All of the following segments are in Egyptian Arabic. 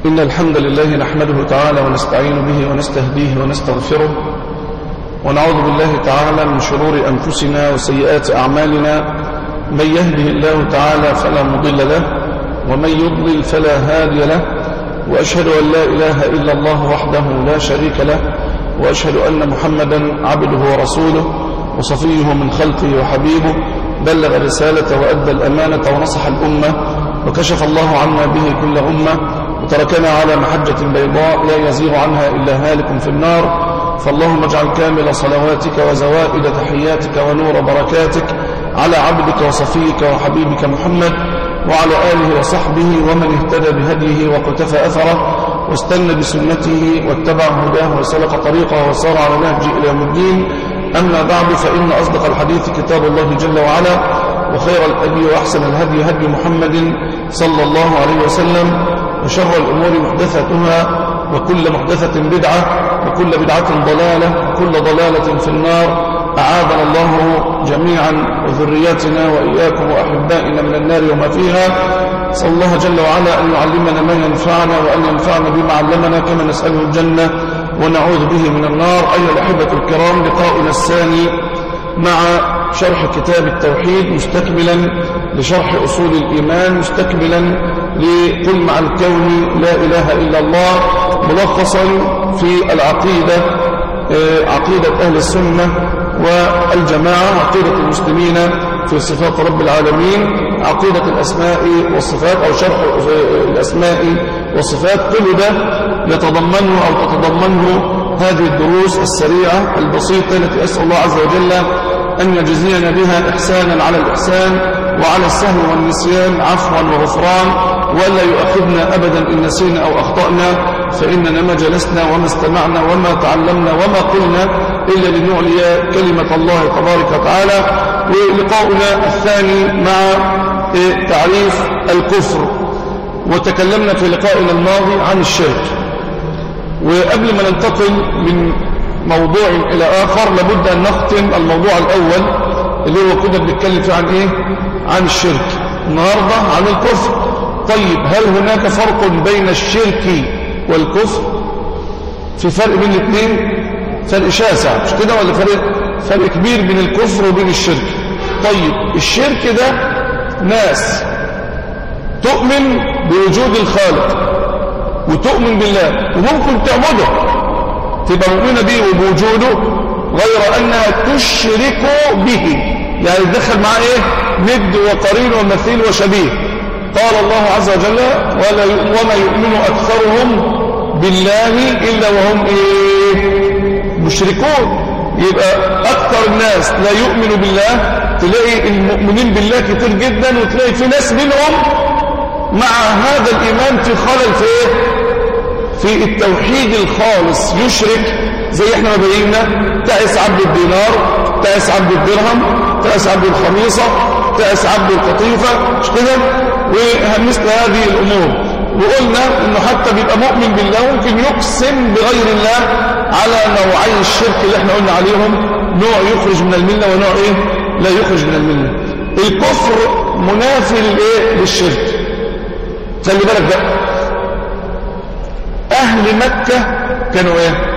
إن الحمد لله نحمده تعالى ونستعين به ونستهديه ونستغفره ونعوذ بالله تعالى من شرور أنفسنا وسيئات أعمالنا من يهده الله تعالى فلا مضل له ومن يضلل فلا هادي له وأشهد أن لا إله إلا الله وحده لا شريك له وأشهد أن محمدا عبده ورسوله وصفيه من خلقه وحبيبه بلغ الرسالة وأدى الأمانة ونصح الأمة وكشف الله عنا به كل أمة وتركنا على محجة بيضاء لا يزيغ عنها إلا هالك في النار فاللهم اجعل كامل صلواتك وزوائد تحياتك ونور بركاتك على عبدك وصفيك وحبيبك محمد وعلى آله وصحبه ومن اهتدى بهديه وقتفى أثره واستنى بسنته واتبع هداه وسلك طريقه وصار على نهجه إلى يوم الدين أما بعد فإن أصدق الحديث كتاب الله جل وعلا وخير الأدي وأحسن الهدي هدي محمد صلى الله عليه وسلم وشر الأمور محدثاتها وكل محدثة بدعة وكل بدعة ضلالة وكل ضلالة في النار أعاذنا الله جميعا وذرياتنا وإياكم وأحبائنا من النار وما فيها صلى الله جل وعلا أن يعلمنا ما ينفعنا وأن ينفعنا بما علمنا كما نسأله الجنة ونعوذ به من النار أيها الأحبة الكرام لقاؤنا الثاني مع شرح كتاب التوحيد مستكملا لشرح أصول الإيمان مستكملا لقل مع الكون لا إله إلا الله ملخصا في العقيدة عقيدة أهل السنة والجماعة عقيدة المسلمين في صفات رب العالمين عقيدة الأسماء والصفات أو شرح الأسماء والصفات كل ده يتضمنه أو تتضمنه هذه الدروس السريعة البسيطة التي أسأل الله عز وجل أن يجزينا بها إحسانا على الإحسان وعلى السهو والنسيان عفوا وغفران ولا يؤاخذنا أبدا إن نسينا أو أخطأنا فإننا ما جلسنا وما استمعنا وما تعلمنا وما قلنا إلا لنعلي كلمة الله تبارك وتعالى ولقاؤنا الثاني مع تعريف الكفر وتكلمنا في لقائنا الماضي عن الشرك وقبل ما ننتقل من موضوع إلى آخر لابد أن نختم الموضوع الأول اللي هو كنا بنتكلم فيه عن إيه؟ عن الشرك النهاردة عن الكفر طيب هل هناك فرق بين الشرك والكفر في فرق بين الاثنين فرق شاسع مش كده ولا فرق فرق كبير بين الكفر وبين الشرك طيب الشرك ده ناس تؤمن بوجود الخالق وتؤمن بالله وممكن تعبده تبقى مؤمنة به وبوجوده غير أنها تشرك به يعني تدخل معاه إيه ند وقرين ومثيل وشبيه قال الله عز وجل ولا وما يؤمن أكثرهم بالله إلا وهم إيه مشركون يبقى أكثر الناس لا يؤمن بالله تلاقي المؤمنين بالله كتير جدا وتلاقي في ناس منهم مع هذا الإيمان في خلل في إيه في التوحيد الخالص يشرك زي احنا ما بينا تعس عبد الدينار تعس عبد الدرهم تعس عبد الخميصة تعس عبد القطيفة مش كده ومثل هذه الأمور وقلنا انه حتى بيبقى مؤمن بالله ممكن يقسم بغير الله على نوعي الشرك اللي احنا قلنا عليهم نوع يخرج من الملة ونوع ايه لا يخرج من الملة الكفر منافي للايه للشرك خلي بالك بقى أهل مكة كانوا إيه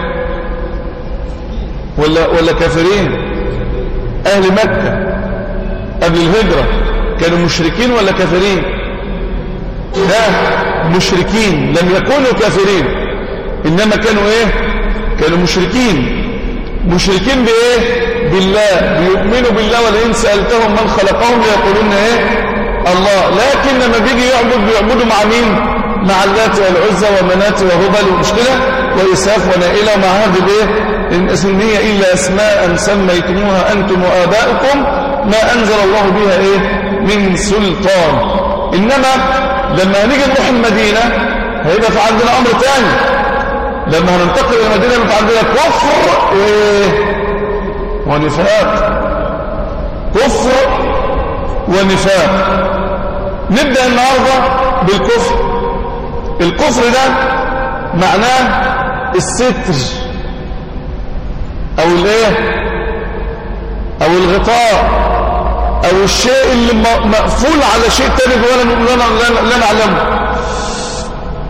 ولا, ولا كافرين أهل مكة قبل الهجرة كانوا مشركين ولا كافرين لا مشركين لم يكونوا كافرين إنما كانوا إيه كانوا مشركين مشركين بإيه بالله بيؤمنوا بالله ولئن سألتهم من خلقهم يقولون إيه الله لكن لما بيجي يعبد بيعبدوا مع مين مع اللات والعزى ومنات وهبل ومش كده وإساف ونائلة ومع هذه الايه إن هي إلا أسماء سميتموها أنتم وآباؤكم ما أنزل الله بها إيه من سلطان إنما لما هنيجي نروح المدينة هيبقى في عندنا أمر تاني لما هننتقل إلى المدينة يبقى عندنا كفر إيه ونفاق كفر ونفاق نبدأ النهاردة بالكفر الكفر ده معناه الستر او الايه او الغطاء او الشيء اللي مقفول على شيء تاني جوانا لا نعلمه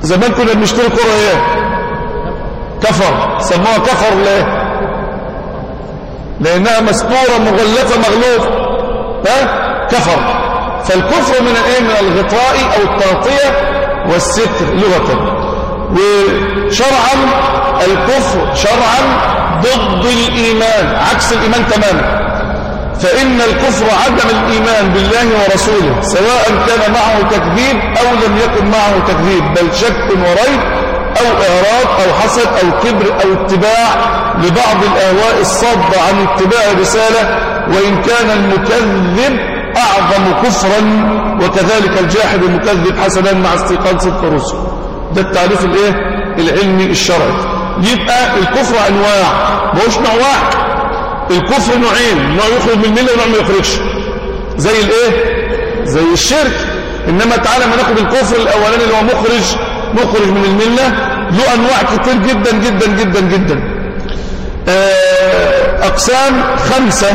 زمان كنا بنشتري كرة ايه كفر سموها كفر ليه لانها مستورة مغلفة مغلوف ها كفر فالكفر من الايه من الغطاء او التغطية والستر لغة وشرعا الكفر شرعا ضد الإيمان عكس الإيمان تماما فإن الكفر عدم الإيمان بالله ورسوله سواء كان معه تكذيب أو لم يكن معه تكذيب بل شك وريب أو إعراض أو حسد أو كبر أو اتباع لبعض الأهواء الصادة عن اتباع الرسالة وإن كان المكذب أعظم كفرا وكذلك الجاحد المكذب حسنا مع استيقان صدق الرسل ده التعريف الايه العلمي الشرعي يبقى الكفر انواع ما هوش نوع واحد الكفر نوعين نوع يخرج من المله ونوع ما يخرجش زي الايه زي الشرك انما تعالى ما ناخد الكفر الاولاني اللي هو مخرج مخرج من المله له انواع كتير جدا جدا جدا جدا اقسام خمسه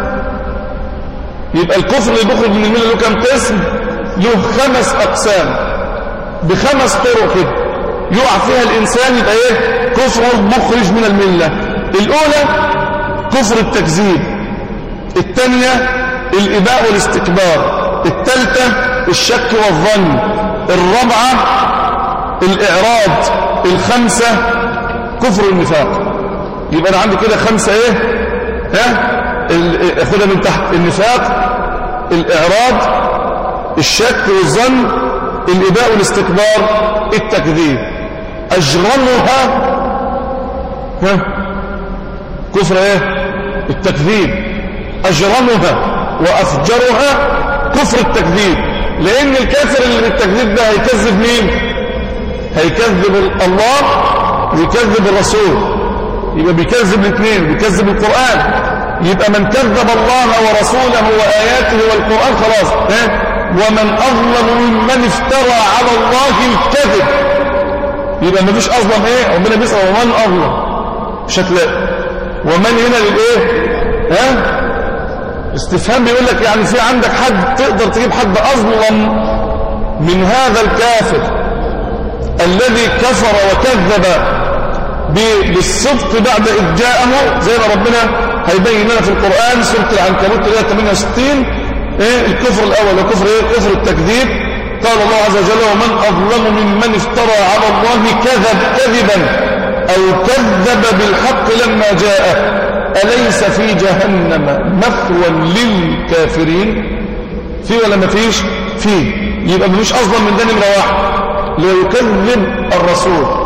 يبقى الكفر اللي بيخرج من المله له كام قسم له خمس اقسام بخمس طرق كده يقع فيها الانسان يبقى ايه كفر مخرج من المله الاولى كفر التكذيب الثانيه الاباء والاستكبار الثالثه الشك والظن الرابعه الاعراض الخامسه كفر النفاق يبقى انا عندي كده خمسه ايه ها اخدها من تحت النفاق الاعراض الشك والظن الاباء والاستكبار التكذيب اجرمها ها كفر ايه التكذيب اجرمها وافجرها كفر التكذيب لان الكافر اللي بالتكذيب ده هيكذب مين هيكذب الله ويكذب الرسول يبقى بيكذب الاثنين بيكذب القرآن يبقى من كذب الله ورسوله وآياته والقرآن خلاص ها ومن أظلم ممن افترى على الله الكذب يبقى ما فيش أظلم ايه ربنا بيسأل ومن أظلم مش هتلاقي ومن هنا للايه ها استفهام بيقول لك يعني في عندك حد تقدر تجيب حد أظلم من هذا الكافر الذي كفر وكذب بالصدق بعد إذ جاءه زي ما ربنا هيبين لنا في القرآن سورة العنكبوت 68 إيه الكفر الأول وكفر إيه كفر التكذيب قال الله عز وجل ومن أظلم ممن افترى على الله كذب كذبا أو كذب بالحق لما جاءه أليس في جهنم مثوى للكافرين في ولا ما فيش فيه يبقى مفيش أظلم من ده نمرة واحد ليكذب الرسول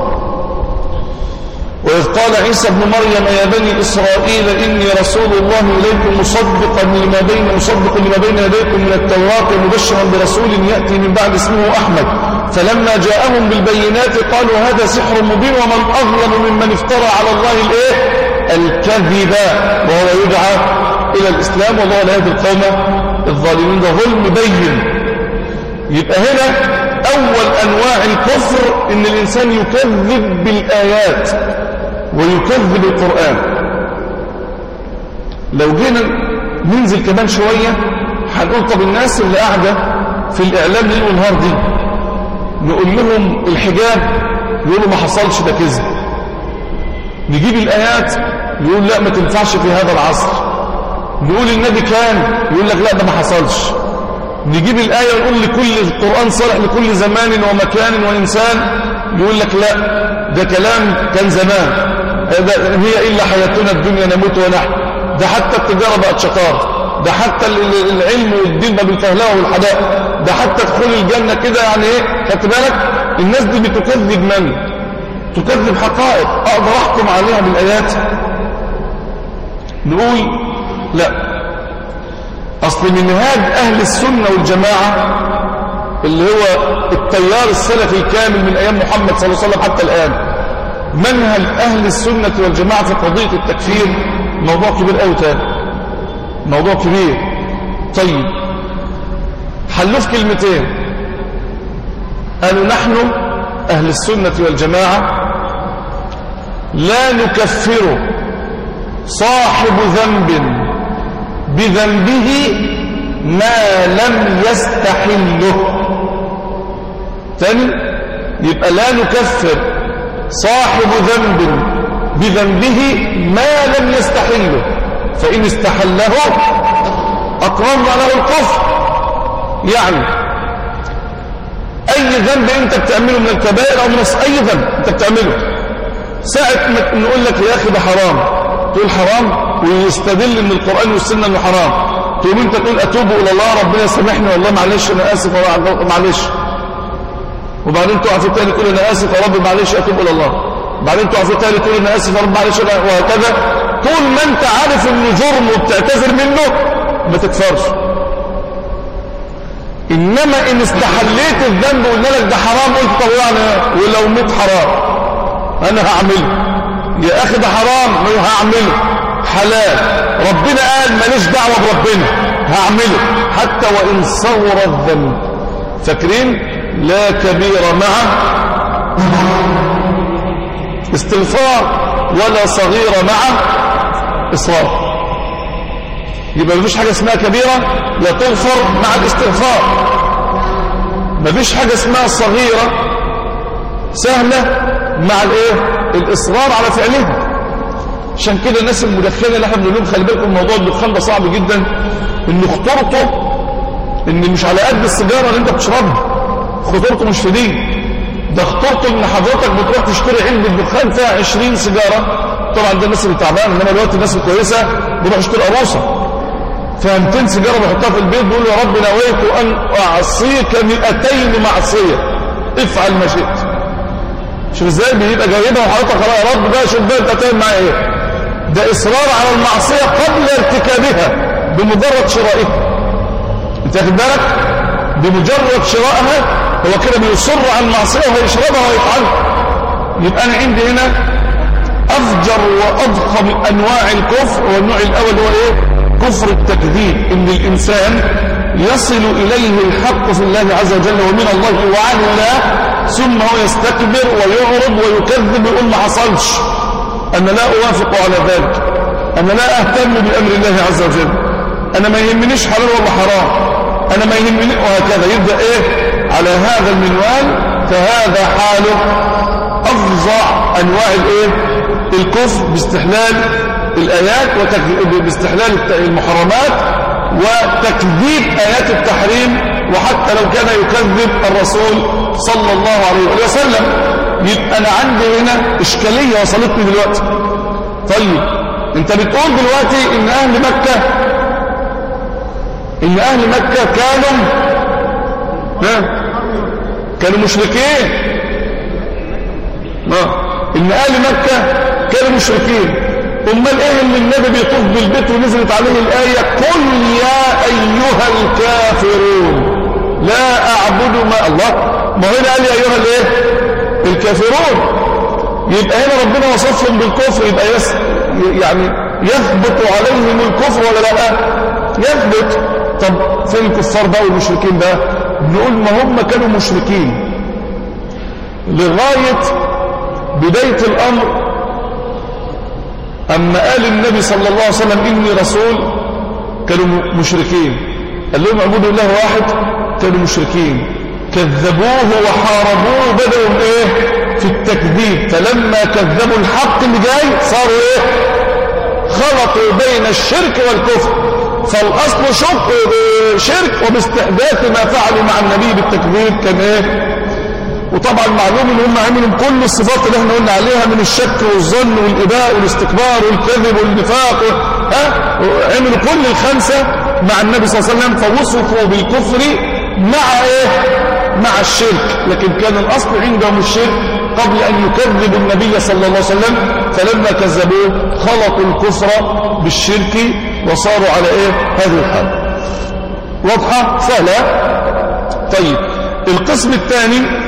وإذ قال عيسى ابن مريم يا بني إسرائيل إني رسول الله إليكم مصدقا لما بين مصدق لما بين يديكم من التوراة ومبشرا برسول يأتي من بعد اسمه أحمد فلما جاءهم بالبينات قالوا هذا سحر مبين ومن أظلم ممن افترى على الله الإيه الكذب وهو يدعى إلى الإسلام والله لا يهدي القوم الظالمين ده ظلم بين يبقى هنا أول أنواع الكفر إن الإنسان يكذب بالآيات ويكذب القرآن لو جينا ننزل كمان شوية هنقول طب الناس اللي قاعدة في الإعلام ليل ونهار دي نقول لهم الحجاب يقولوا ما حصلش ده كذب نجيب الآيات يقول لا ما تنفعش في هذا العصر نقول النبي كان يقول لك لا ده ما حصلش نجيب الآية ونقول لكل القرآن صالح لكل زمان ومكان وإنسان يقول لك لا ده كلام كان زمان هي إلا حياتنا الدنيا نموت ونحن ده حتى التجارة بقت شطار ده حتى العلم والدين بقى بالفهلاوة والحدائق ده حتى دخول الجنة كده يعني ايه خدت بالك الناس دي بتكذب من تكذب حقائق اقدر احكم عليها بالايات نقول لا اصل منهاج اهل السنة والجماعة اللي هو التيار السلفي الكامل من ايام محمد صلى الله عليه وسلم حتى الان منهج اهل السنة والجماعة في قضية التكفير موضوع كبير قوي تاني موضوع كبير طيب حلوه في كلمتين قالوا نحن اهل السنة والجماعة لا نكفر صاحب ذنب بذنبه ما لم يستحله تاني يبقى لا نكفر صاحب ذنب بذنبه ما لم يستحله فإن استحله أقررنا له الكفر يعني أي ذنب أنت بتعمله من الكبائر أو من أي ذنب أنت بتعمله ساعة ما نقول لك يا أخي ده حرام تقول حرام ويستدل من القرآن والسنة أنه حرام تقول أنت تقول أتوب إلى الله ربنا يسامحني والله معلش أنا آسف معلش وبعدين تقع في التاني تقول أنا آسف يا رب معلش أتوب إلى الله بعدين تقع في التاني تقول أنا آسف يا رب معلش وهكذا طول ما أنت عارف إنه جرم وبتعتذر منه ما تكفرش إنما إن استحليت الذنب وقلنا لك ده حرام قلت طب يعني ولو مت حرام أنا هعمله يا أخي ده حرام هعمله حلال ربنا قال ماليش دعوة بربنا هعمله حتى وإن صور الذنب فاكرين لا كبير مع استغفار ولا صغير مع إصرار يبقى مفيش حاجة اسمها كبيرة لا تغفر مع الاستغفار مفيش حاجة اسمها صغيرة سهلة مع الايه الاصرار على فعلها عشان كده الناس المدخنه اللي احنا بنقول لهم خلي بالكم موضوع الدخان ده صعب جدا ان خطورته ان مش على قد السيجاره اللي انت بتشربها خطورته مش في دي ده خطورته ان حضرتك بتروح تشتري علبه دخان فيها 20 سيجاره طبعا ده الناس اللي تعبانه انما دلوقتي الناس الكويسه بيروح يشتري قروصه فيها 200 سيجاره بيحطها في البيت بيقول يا رب نويت ان اعصيك 200 معصيه افعل ما شئت شوف ازاي بيبقى جايبها وحاططها خلاص يا رب بقى شوف بقى انت هتعمل معايا ايه ده اصرار على المعصيه قبل ارتكابها بمجرد شرائها انت واخد بالك بمجرد شرائها هو كده بيصر على المعصيه وهيشربها وهيفعلها يبقى انا عندي هنا افجر واضخم انواع الكفر والنوع الاول هو ايه كفر التكذيب ان الانسان يصل اليه الحق في الله عز وجل ومن الله وعن الله ثم هو يستكبر ويعرض ويكذب ويقول ما حصلش أنا لا أوافق على ذلك أنا لا أهتم بأمر الله عز وجل أنا ما يهمنيش حلال ولا حرام أنا ما يهمني وهكذا يبدأ إيه على هذا المنوال فهذا حاله أفظع أنواع الإيه الكفر باستحلال الآيات وباستحلال المحرمات وتكذيب آيات التحريم وحتى لو كان يكذب الرسول صلى الله عليه وسلم يبقى أنا عندي هنا إشكالية وصلتني دلوقتي طيب انت بتقول دلوقتي ان اهل مكة ان اهل مكة كانوا ها كانوا مشركين ها ان اهل مكة كانوا مشركين امال ايه اللي النبي بيطوف بالبيت ونزلت عليه الايه قل يا ايها الكافرون لا اعبد ما الله ما هنا قال يا ايها الايه الكافرون يبقى هنا ربنا وصفهم بالكفر يبقى يس يعني يثبت عليهم الكفر ولا لا يثبت طب فين الكفار بقى والمشركين بقى نقول ما هم كانوا مشركين لغايه بدايه الامر أما قال النبي صلى الله عليه وسلم إني رسول كانوا مشركين قال لهم اعبدوا الله واحد كانوا مشركين كذبوه وحاربوه بدأوا إيه في التكذيب فلما كذبوا الحق اللي جاي صاروا إيه خلطوا بين الشرك والكفر فالأصل شك شرك وباستحداث ما فعلوا مع النبي بالتكذيب كان إيه وطبعا معلوم ان هم عملوا كل الصفات اللي احنا قلنا عليها من الشك والظن والاباء والاستكبار والكذب والنفاق ها عملوا كل الخمسه مع النبي صلى الله عليه وسلم فوصفوا بالكفر مع ايه مع الشرك لكن كان الاصل عندهم الشرك قبل ان يكذبوا النبي صلى الله عليه وسلم فلما كذبوه خلطوا الكفر بالشرك وصاروا على ايه هذه الحال واضحه سهله طيب القسم الثاني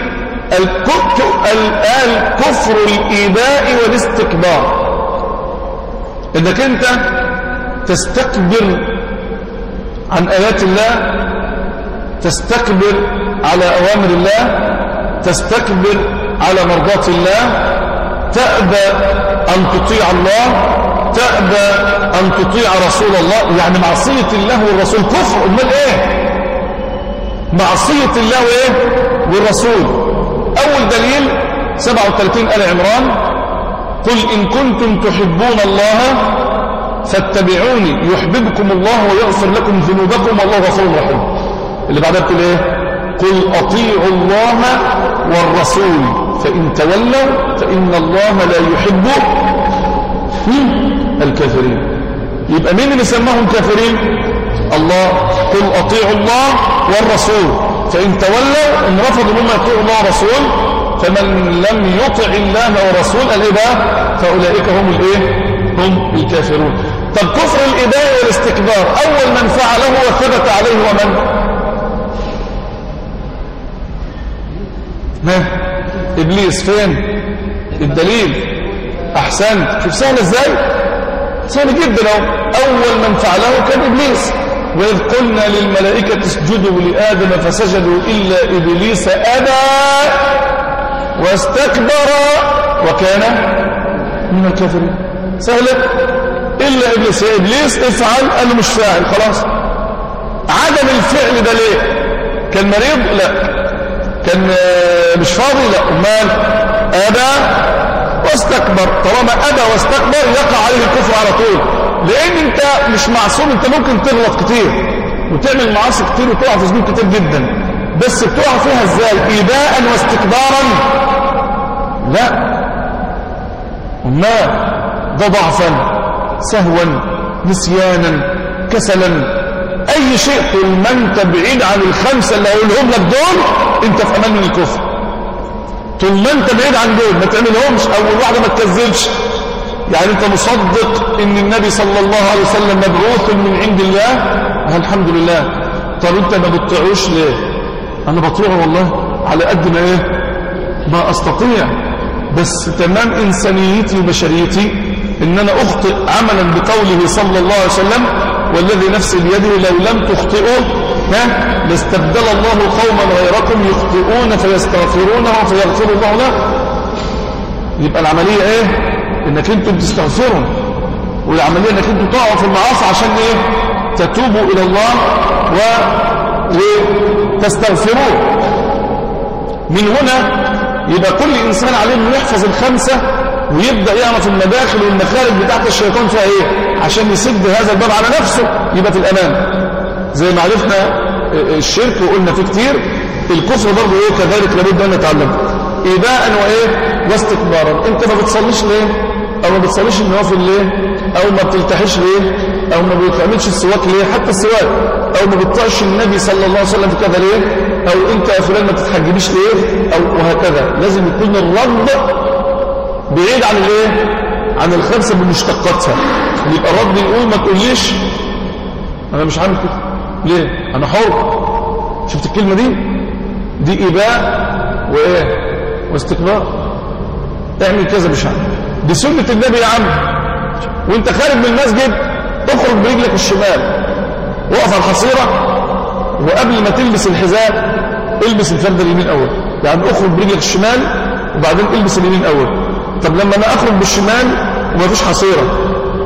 الكفر الإيباء والاستكبار انك انت تستكبر عن آيات الله تستكبر على أوامر الله تستكبر على مرضات الله تأبى أن تطيع الله تأبى أن تطيع رسول الله يعني معصية الله والرسول كفر أمال إيه معصية الله وإيه والرسول أول دليل 37 آل عمران قل إن كنتم تحبون الله فاتبعوني يحببكم الله ويغفر لكم ذنوبكم والله غفور رحيم اللي بعدها بتقول ايه قل اطيعوا الله والرسول فان تولوا فان الله لا يحب الكافرين يبقى مين اللي سماهم كافرين الله قل اطيعوا الله والرسول فان تولوا ان رفضوا هم يطيعوا الله والرسول فمن لم يطع الله ورسول الإباء فأولئك هم الايه هم الكافرون طب كفر الإباء والاستكبار أول من فعله وثبت عليه ومن ما إبليس فين الدليل أحسنت شوف سهل إزاي سهل جدا اهو أول من فعله كان إبليس وإذ قلنا للملائكة اسجدوا لآدم فسجدوا إلا إبليس أبى واستكبر وكان من الكافرين سهلة إلا إبليس يا إبليس افعل قال له مش فاعل خلاص عدم الفعل ده ليه كان مريض لا كان مش فاضي لا امال أبى واستكبر طالما أبى واستكبر يقع عليه الكفر على طول لأن أنت مش معصوم أنت ممكن تغلط كتير وتعمل معاصي كتير وتقع في ذنوب كتير جدا بس بتقع فيها ازاي إيباء واستكبارا لا ما ده ضعفا سهوا نسيانا كسلا اي شيء طول ما انت بعيد عن الخمسه اللي هقولهم لك دول انت في امان من الكفر طول ما انت بعيد عن دول ما تعملهمش اول واحده ما تكذبش يعني انت مصدق ان النبي صلى الله عليه وسلم مبعوث من عند الله الحمد لله طب انت ما بتطيعوش ليه انا بطيعه والله على قد ما ايه ما استطيع بس تمام انسانيتي وبشريتي ان انا اخطئ عملا بقوله صلى الله عليه وسلم والذي نفسي بيده لو لم تخطئوا ها لاستبدل الله قوما غيركم يخطئون فيستغفرونه فيغفر الله له يبقى العملية ايه انك انتم بتستغفروا والعملية انك انتم تقعوا في المعاصي عشان ايه تتوبوا الى الله و... وتستغفروه من هنا يبقى كل انسان عليه انه يحفظ الخمسة ويبدأ يعرف المداخل والمخارج بتاعت الشيطان فيها ايه عشان يسد هذا الباب على نفسه يبقى في الامان زي ما عرفنا الشرك وقلنا فيه كتير الكفر برضه ايه كذلك لابد ان نتعلم ايباء وايه واستكبارا انت ما بتصليش ليه او ما بتصليش النوافل ليه او ما بتلتحش ليه او ما بتعملش السواك ليه حتى السواك او ما بتطيعش النبي صلى الله عليه وسلم في كذا ليه او انت يا فلان ما تتحجبيش ليه او وهكذا لازم يكون الرد بعيد عن الايه عن الخمسه بمشتقاتها يبقى الرد يقول ما تقوليش انا مش عامل كده ليه انا حر شفت الكلمه دي دي اباء وايه واستكبار اعمل كذا مش عامل دي سنه النبي يا عم وانت خارج من المسجد اخرج برجلك الشمال وقف على الحصيره وقبل ما تلبس الحذاء البس الفرده اليمين اول يعني اخرج برجلك الشمال وبعدين البس اليمين اول طب لما انا اخرج بالشمال ومفيش حصيره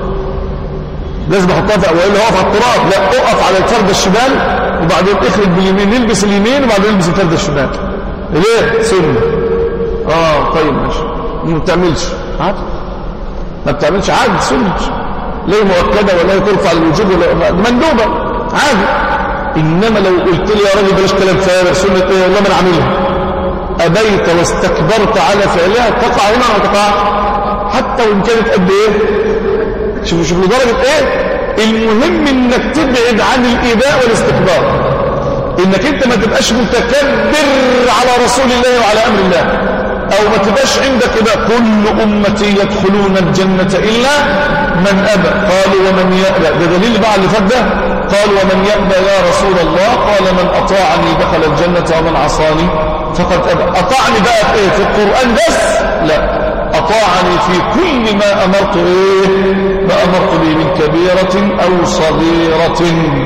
لازم احطها في والا اقف على التراب لا اقف على الفرده الشمال وبعدين اخرج باليمين نلبس اليمين وبعدين نلبس الفرده الشمال ليه سنه اه طيب ماشي ما بتعملش عادي ما بتعملش عادي سنه ليه مؤكده ولا هي ترفع للوجوب ولا مندوبه عادي انما لو قلت لي يا راجل بلاش كلام فارغ سنه ايه والله ما انا عاملها ابيت واستكبرت على فعلها تقع هنا ولا تقع حتى وان كانت قد ايه شوفوا شوفوا لدرجة ايه المهم انك تبعد عن الإباء والاستكبار انك انت ما تبقاش متكبر على رسول الله وعلى امر الله او ما تبقاش عندك إباء كل امتي يدخلون الجنة الا من ابى قالوا ومن يأبى ده دليل بقى اللي فات ده قال ومن يأبى يا رسول الله قال من اطاعني دخل الجنة ومن عصاني فقد ابى اطاعني بقى في ايه في القرآن بس لا أطاعني في كل ما أمرت إيه ما أمرت به من كبيرة أو صغيرة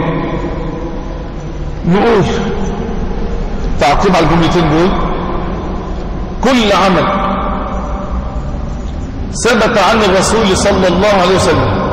نقول تعقيب على الجملتين دول كل عمل ثبت عن الرسول صلى الله عليه وسلم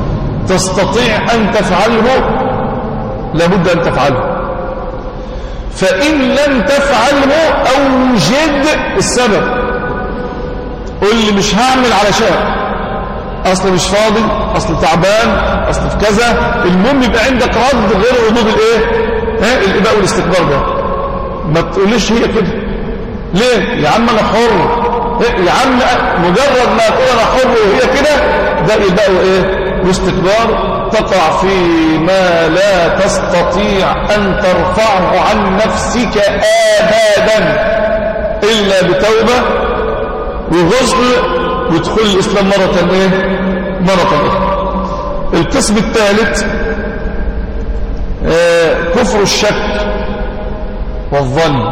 تستطيع أن تفعله لابد أن تفعله فإن لم تفعله أوجد السبب قل لي مش هعمل علشان أصل مش فاضي أصل تعبان أصل في كذا المهم يبقى عندك رد غير ردود الإيه ها الإباء والاستكبار ده ما تقوليش هي كده ليه يا عم أنا حر يا عم مجرد ما أقول أنا حر وهي كده ده إباء وإيه واستكبار تقع في ما لا تستطيع أن ترفعه عن نفسك أبدا إلا بتوبة وغسل ودخول الإسلام مرة إيه؟ مرة إيه؟ القسم الثالث آه كفر الشك والظن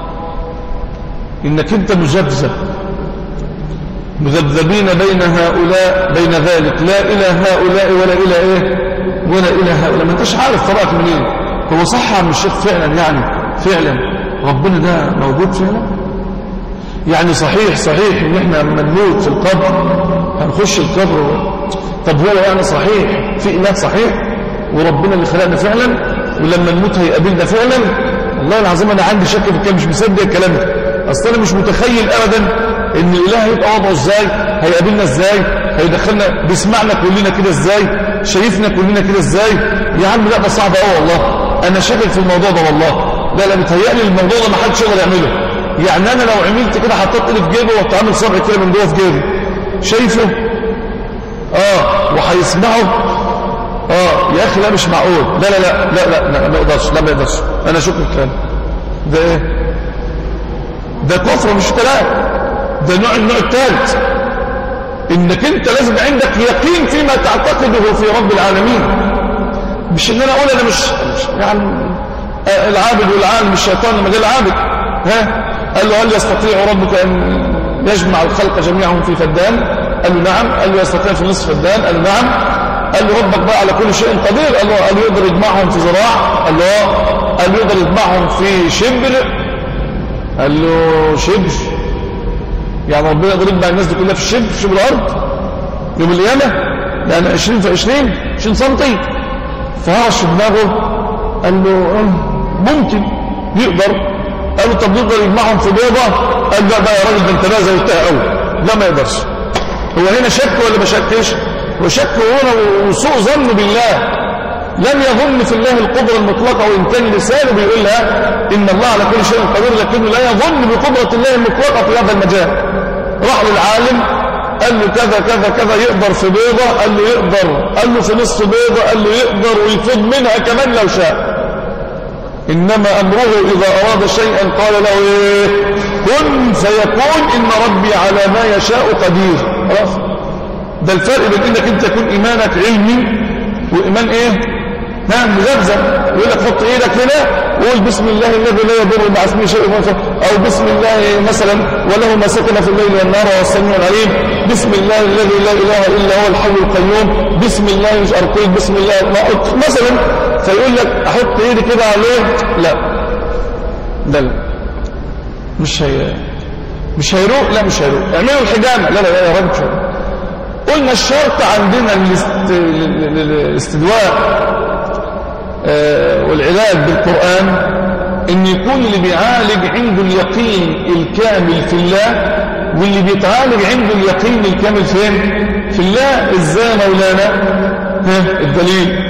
إنك أنت مذبذب مذبذبين بين هؤلاء بين ذلك لا إلى هؤلاء ولا إلى إيه ولا إلى هؤلاء ما انتش عارف طريقك منين هو صح عم الشيخ فعلا يعني فعلا ربنا ده موجود فعلا يعني صحيح صحيح ان احنا لما نموت في القبر هنخش القبر طب هو يعني صحيح في اله صحيح وربنا اللي خلقنا فعلا ولما نموت هيقابلنا فعلا والله العظيم انا عندي شك في الكلام مش مصدق الكلام ده اصل انا مش متخيل ابدا ان الاله هيبقى وضعه ازاي هيقابلنا ازاي هيدخلنا بيسمعنا كلنا كده ازاي شايفنا كلنا كده ازاي يا عم لا ده صعب قوي والله انا شاكك في الموضوع ده والله لا لا بيتهيألي الموضوع ده ما حدش يقدر يعمله يعني انا لو عملت كده حطيت ايدي في جيبي ورحت عامل صبع كده من جوه في جيبي شايفه اه وهيسمعه اه يا اخي لا مش معقول لا لا لا لا لا, لا ما يقدرش لا ما يقدرش انا شوف الكلام ده ايه ده كفر مش كلام ده نوع النوع الثالث انك انت لازم عندك يقين فيما تعتقده في رب العالمين مش ان انا اقول انا مش, مش يعني العابد والعالم الشيطان لما جاء العابد ها قال له هل يستطيع ربك ان يجمع الخلق جميعهم في فدان قال له نعم قال له يستطيع في نصف فدان قال له نعم قال له ربك بقى على كل شيء قدير قال له قال له يقدر يجمعهم في ذراع قال له قال له يقدر يجمعهم في شبر قال له شبر يعني ربنا يقدر يجمع الناس دي كلها في الشبر في شبر الارض يوم القيامه يعني 20 في 20 20 سم فهرش في دماغه قال له ممكن يقدر قال له طب يقدر يجمعهم في بيضه قال لا بقى يا راجل ده انت بقى زودتها قوي لا ما يقدرش هو هنا شك ولا ما شكش وشك هنا وسوء ظن بالله لم يظن في الله القدرة المطلقة وإن كان لسانه بيقولها إن الله على كل شيء قدير لكنه لا يظن بقدرة الله المطلقة في هذا المجال راح للعالم قال له كذا كذا كذا يقدر في بيضة قال له يقدر قال له في نصف بيضة قال له يقدر ويفيض منها كمان لو شاء إنما أمره إذا أراد شيئا قال له إيه كن فيكون إن ربي على ما يشاء قدير خلاص ده الفرق بين إنك أنت يكون إيمانك علمي وإيمان إيه نعم مذبذب يقول لك حط ايدك هنا وقول بسم الله الذي لا يضر مع اسمه شيء او بسم الله مثلا وله ما سكن في الليل والنار والسميع العليم بسم الله الذي لا اله الا هو الحي القيوم بسم الله مش ارقيد بسم الله مثلا فيقول لك احط ايدي كده عليه لا لا لا مش هي مش هيروق لا مش هيروق اعملوا الحجامه لا لا لا يا رب قلنا الشرط عندنا الاستدواء والعلاج بالقرآن ان يكون اللي بيعالج عنده اليقين الكامل في الله واللي بيتعالج عنده اليقين الكامل فين في الله ازاي مولانا ها الدليل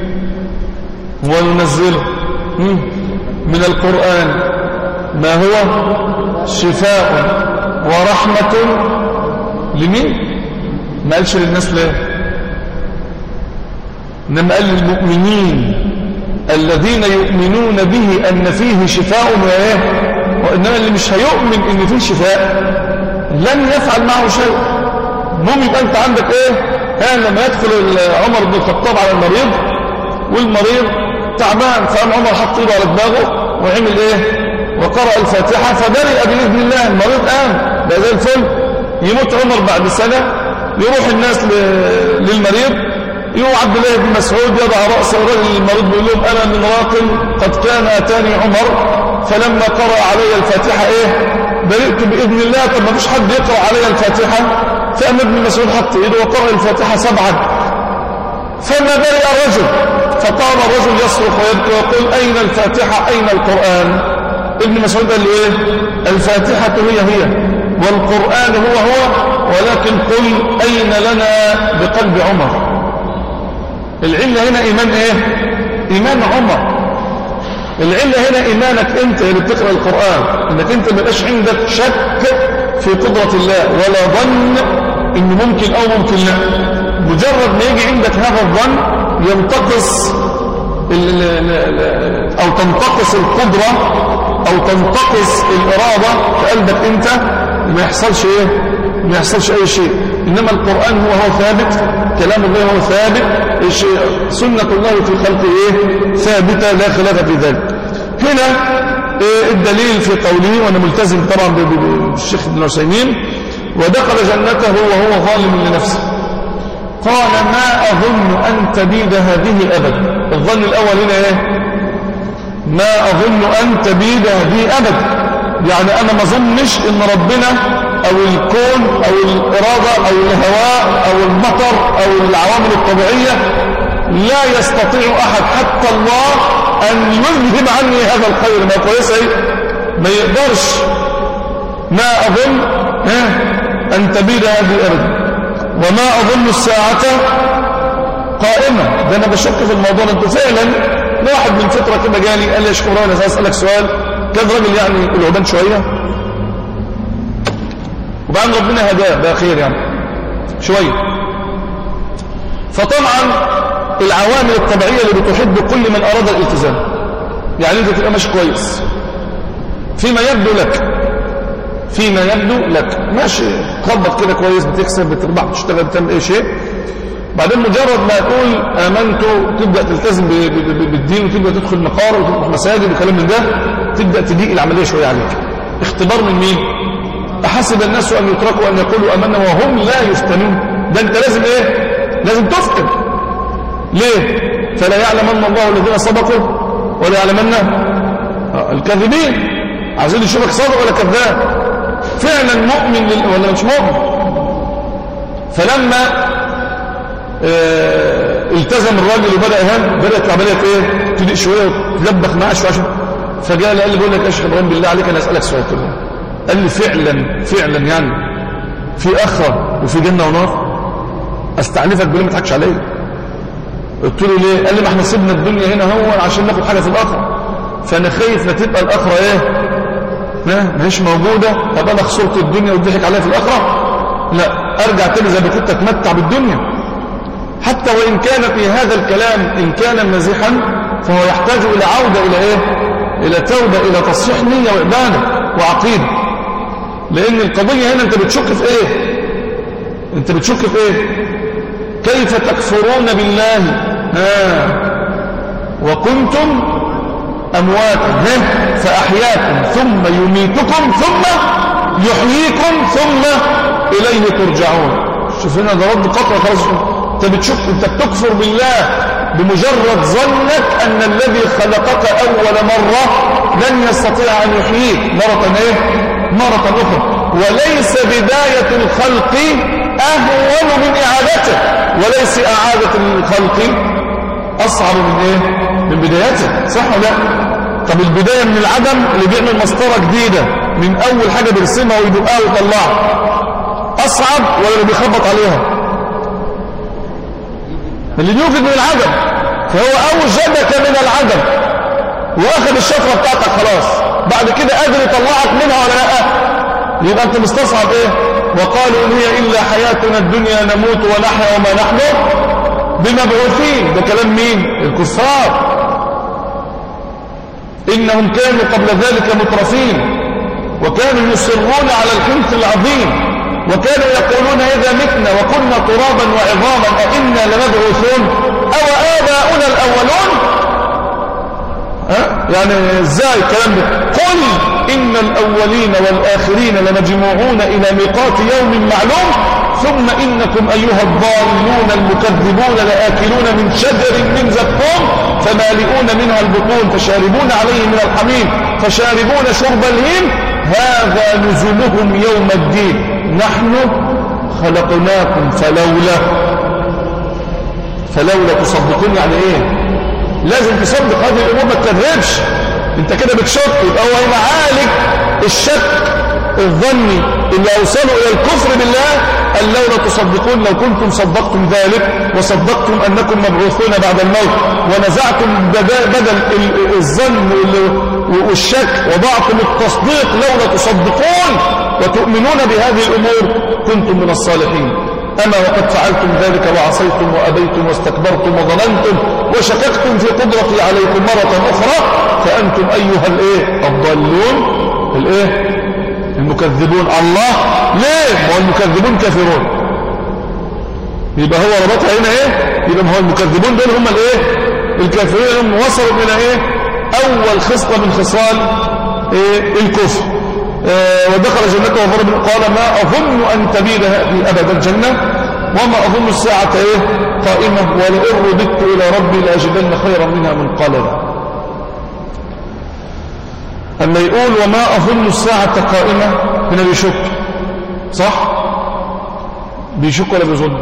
وننزله من القرآن ما هو شفاء ورحمة لمين ما قالش للناس ليه انما قال للمؤمنين الذين يؤمنون به أن فيه شفاء وإيه وإنما اللي مش هيؤمن إن فيه شفاء لن يفعل معه شيء المهم يبقى أنت عندك إيه كان لما يدخل عمر بن الخطاب على المريض والمريض تعبان فقام عمر حط ايده على دماغه وعمل إيه وقرأ الفاتحة فبرئ بإذن الله المريض قام بقى زي الفل يموت عمر بعد سنة يروح الناس للمريض يوم عبد الله بن مسعود يضع رأس الرجل المريض بيقول لهم أنا من راق قد كان أتاني عمر فلما قرأ علي الفاتحة إيه برئت بإذن الله طب ما فيش حد يقرأ علي الفاتحة فأم ابن مسعود حط إيده وقرأ الفاتحة سبعا فما برئ الرجل فقام الرجل يصرخ ويبكي ويقول أين الفاتحة أين القرآن ابن مسعود قال له إيه الفاتحة هي هي والقرآن هو هو ولكن قل أين لنا بقلب عمر العلة هنا إيمان إيه إيمان عمر العلة هنا إيمانك أنت اللي بتقرأ القرآن إنك أنت ما يبقاش عندك شك في قدرة الله ولا ظن إنه ممكن أو ممكن لا مجرد ما يجي عندك هذا الظن ينتقص أو تنتقص القدرة أو تنتقص الإرادة في قلبك أنت ما يحصلش إيه ما يحصلش أي شيء إنما القرآن هو هو ثابت كلام الله هو ثابت سنة الله في خلقه إيه ثابتة لا خلاف في ذلك هنا إيه الدليل في قوله وأنا ملتزم طبعا بالشيخ ابن عثيمين ودخل جنته وهو ظالم لنفسه قال ما أظن أن تبيد هذه أبدا الظن الأول هنا إيه ما أظن أن تبيد هذه أبدا يعني أنا ما ظنش إن ربنا أو الكون أو الإرادة أو الهواء أو المطر أو العوامل الطبيعية لا يستطيع أحد حتى الله أن يذهب عني هذا الخير ما كويس ما يقدرش ما أظن أن تبيد هذه أبدا وما أظن الساعة قائمة ده أنا بشك في الموضوع أنت فعلا واحد من فترة كده جالي قال لي يا شيخ أنا أسألك سؤال كان راجل يعني العبان شوية وبعدين ربنا هداه بقى خير يعني شوية فطبعا العوامل الطبيعية اللي بتحب كل من أراد الالتزام يعني انت تبقى ماشي كويس فيما يبدو لك فيما يبدو لك ماشي تخبط كده كويس بتكسب بتربح بتشتغل بتعمل اي شيء بعدين مجرد ما تقول امنت تبدا تلتزم بالدين وتبدا تدخل مقار وتروح مساجد وكلام من ده تبدا تضيق العمليه شويه عليك اختبار من مين احسب الناس ان يتركوا ان يقولوا امنا وهم لا يفتنون ده انت لازم ايه لازم تفتن ليه فلا يعلمن الله الذين صدقوا ولا يعلمن الكاذبين عايزين يشوفك صادق ولا كذاب فعلا مؤمن لل... ولا مش مؤمن فلما اه التزم الراجل وبدا يهان بدات العمليه ايه تضيق شويه وتلبخ معاه شويه فجاء قال لي بقول لك يا شيخ ابراهيم بالله عليك انا اسالك سؤال كده قال لي فعلا فعلا يعني في اخره وفي جنه ونار استعنفك بالله ما تضحكش عليا قلت له ليه قال لي ما احنا سيبنا الدنيا هنا هو عشان ناخد حاجه في الاخره فانا خايف لا تبقى الاخره ايه لا مش موجوده طب انا خسرت الدنيا وضحك عليها في الاخره لا ارجع تاني زي ما كنت اتمتع بالدنيا حتى وان كان في هذا الكلام ان كان مزحا فهو يحتاج الى عوده الى ايه الى توبه الى تصحيح نيه وعباده وعقيده لان القضيه هنا انت بتشك في ايه انت بتشك في ايه كيف تكفرون بالله ها وكنتم أمواتا فأحياكم ثم يميتكم ثم يحييكم ثم إليه ترجعون شوف هنا ده رد قطع خلاص انت بتشك انت بتكفر بالله بمجرد ظنك أن الذي خلقك أول مرة لن يستطيع أن يحييك مرة ايه مرة أخرى وليس بداية الخلق أهون من إعادته وليس إعادة الخلق أصعب من إيه؟ من بدايته صح ولا لا؟ طب البداية من العدم اللي بيعمل مسطرة جديدة من أول حاجة بيرسمها ويدقها ويطلعها أصعب ولا اللي بيخبط عليها اللي بيوجد من العدم فهو أوجدك من العدم وأخذ الشفرة بتاعتك خلاص بعد كده قادر يطلعك منها ولا لا يبقى أنت مستصعب إيه وقالوا إن هي إلا حياتنا الدنيا نموت ونحيا وما نحن بمبعوثين ده كلام مين الكفار إنهم كانوا قبل ذلك مترفين وكانوا يصرون على الحنث العظيم وكانوا يقولون إذا متنا وكنا ترابا وعظاما أئنا لمبعوثون أو آباؤنا الأولون ها؟ يعني ازاي الكلام ده قل إن الأولين والآخرين لمجموعون إلى ميقات يوم معلوم ثم إنكم أيها الضالون المكذبون لآكلون من شجر من زقوم فمالئون منها البطون فشاربون عليه من الحميم فشاربون شرب الهيم هذا نزلهم يوم الدين نحن خلقناكم فلولا فلولا تصدقون يعني ايه لازم تصدق هذه الامور ما تكذبش انت كده بتشك يبقى هو يعالج الشك الظني اللي اوصلوا الى الكفر بالله قال لولا تصدقون لو كنتم صدقتم ذلك وصدقتم انكم مبعوثون بعد الموت ونزعتم بدل الظن والشك وضعتم التصديق لولا تصدقون وتؤمنون بهذه الامور كنتم من الصالحين أما وقد فعلتم ذلك وعصيتم وأبيتم واستكبرتم وظننتم وشككتم في قدرتي عليكم مرة أخرى فأنتم أيها الإيه الضالون الإيه المكذبون الله ليه ما هو المكذبون كافرون يبقى هو ربطها هنا ايه يبقى ما هو المكذبون دول هم الايه الكافرين هم وصلوا الى ايه اول خصله من خصال ايه الكفر اه ودخل جنته وضرب قال ما اظن ان تبيد هذه ابدا الجنه وما اظن الساعه ايه قائمه ولئن رددت الى ربي لاجدن خيرا منها منقلبا أما يقول وما أظن الساعة قائمة هنا بيشك صح بيشك ولا بيظن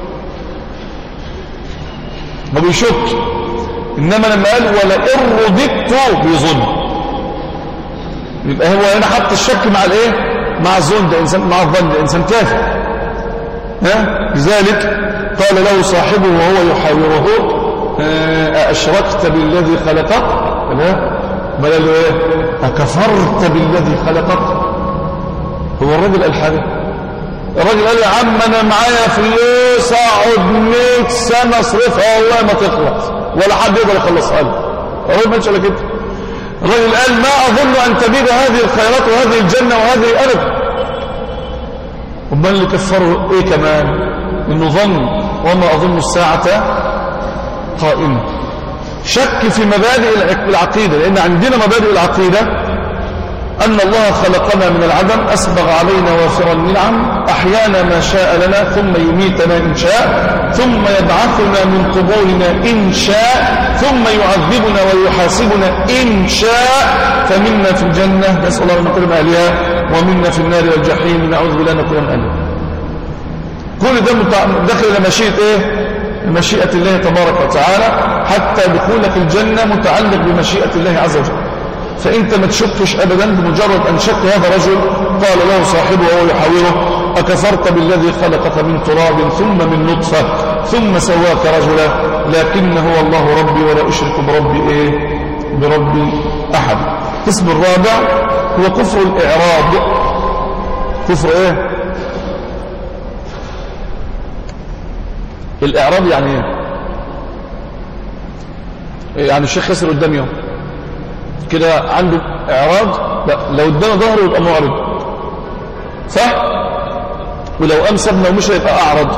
ما بيشك إنما لما قال ولئن رددت بيظن يبقى هو هنا حط الشك مع الايه مع الظن ده انسان مع الظن ده انسان كافر ها لذلك قال له صاحبه وهو يحاوره أأشركت بالذي خلقك لا بل قال له ايه أكفرت بالذي خلقك هو الراجل قال حاجة الراجل قال يا عم أنا معايا فلوس أقعد 100 سنة أصرفها والله ما تخلص ولا حد يقدر يخلصها لي الراجل ما قالش كده الراجل قال ما أظن أن تبيد هذه الخيرات وهذه الجنة وهذه الأرض امال اللي كفروا إيه كمان إنه ظن وما أظن الساعة قائمة شك في مبادئ العقيدة لأن عندنا مبادئ العقيدة أن الله خلقنا من العدم أسبغ علينا وافر النعم أحيانا ما شاء لنا ثم يميتنا إن شاء ثم يبعثنا من قبورنا إن شاء ثم يعذبنا ويحاسبنا إن شاء فمنا في الجنة نسأل الله أن نكون أهلها ومنا في النار والجحيم نعوذ بالله نكون أهلها كل ده داخل إلى مشيئة إيه بمشيئة الله تبارك وتعالى حتى دخولك الجنة متعلق بمشيئة الله عز وجل فأنت ما تشكش أبدا بمجرد أن شك هذا الرجل قال له صاحبه وهو يحاوره أكفرت بالذي خلقك من تراب ثم من نطفة ثم سواك رجلا لكن هو الله ربي ولا أشرك بربي إيه بربي أحد القسم الرابع هو كفر الإعراض كفر إيه الإعراض يعني ايه يعني الشيخ ياسر قدامي يوم كده عنده إعراض لا لو ادانا ظهره يبقى معرض صح ولو أمسبنا ومش هيبقى أعرض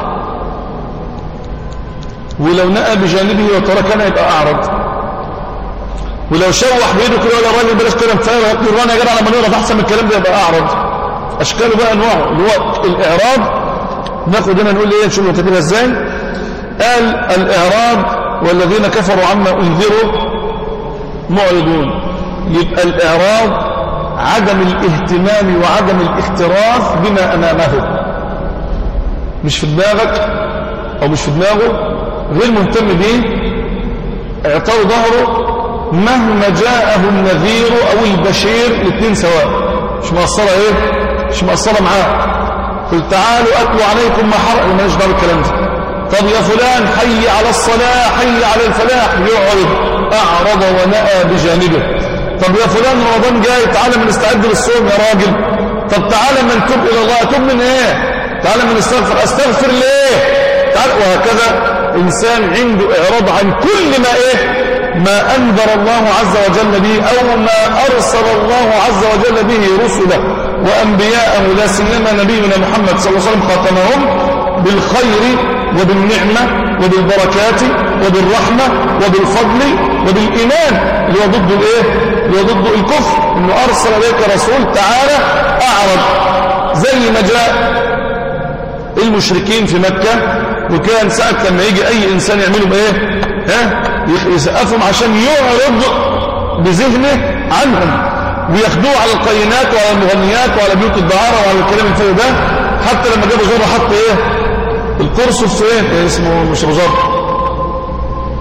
ولو نأى بجانبه وتركنا يبقى أعرض ولو شوح بيده كده ولا الراجل بلاش كده مفاير ويقضي الرانا يا جدع لما نقرا احسن من الكلام ده يبقى اعرض اشكاله بقى انواعه اللي هو الاعراض ناخد هنا نقول ايه نشوف كاتبها ازاي قال الإعراض والذين كفروا عما أنذروا معرضون يبقى الإعراض عدم الاهتمام وعدم الاختراف بما أمامه مش في دماغك أو مش في دماغه غير مهتم به اعطاه ظهره مهما جاءه النذير أو البشير الاثنين سواء مش مقصرة ايه مش مقصرة معاه قل تعالوا أتلوا عليكم ما حرق ما دعوه الكلام ده طب يا فلان حي على الصلاة حي على الفلاح يعرض أعرض ونأى بجانبه طب يا فلان رمضان جاي تعالى من استعد للصوم يا راجل طب تعالى من تب إلى الله تب من إيه تعالى من استغفر استغفر ليه تعالى وهكذا إنسان عنده إعراض عن كل ما إيه ما أنذر الله عز وجل به أو ما أرسل الله عز وجل به رسله وأنبياءه لا سيما نبينا محمد صلى الله عليه وسلم خاتمهم بالخير وبالنعمة وبالبركات وبالرحمة وبالفضل وبالإيمان اللي هو ضد الإيه؟ اللي هو ضد الكفر إنه أرسل إليك رسول تعالى أعرض زي ما جاء المشركين في مكة وكان ساعة لما يجي أي إنسان يعملوا إيه؟ ها؟ يسقفهم عشان يعرض بذهنه عنهم وياخدوه على القينات وعلى المغنيات وعلى بيوت الدعارة وعلى الكلام الفوق ده حتى لما جابوا زرع حط ايه الكرسي في ايه اسمه مش رزار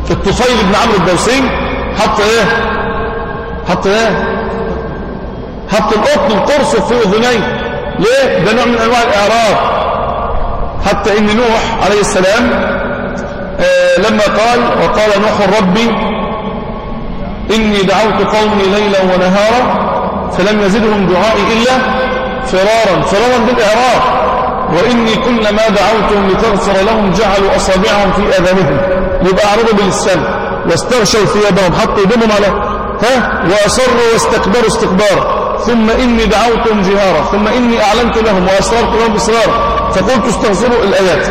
الطفيل بن عمرو الدوسي حط ايه حط ايه حط القطن القرص في اذنيه ليه ده نوع من انواع الاعراض حتى ان نوح عليه السلام آه لما قال وقال نوح ربي اني دعوت قومي ليلا ونهارا فلم يزدهم دعائي الا فرارا فرارا بالاعراض واني كلما دعوتهم لتغفر لهم جعلوا اصابعهم في اذانهم يبقى اعرضوا باللسان واستغشوا ثيابهم حطوا ايديهم على ها واصروا واستكبروا استكبارا ثم إني دعوتهم جهارا ثم إني أعلنت لهم وأسررت لهم إسرارا فقلت استغفروا الآيات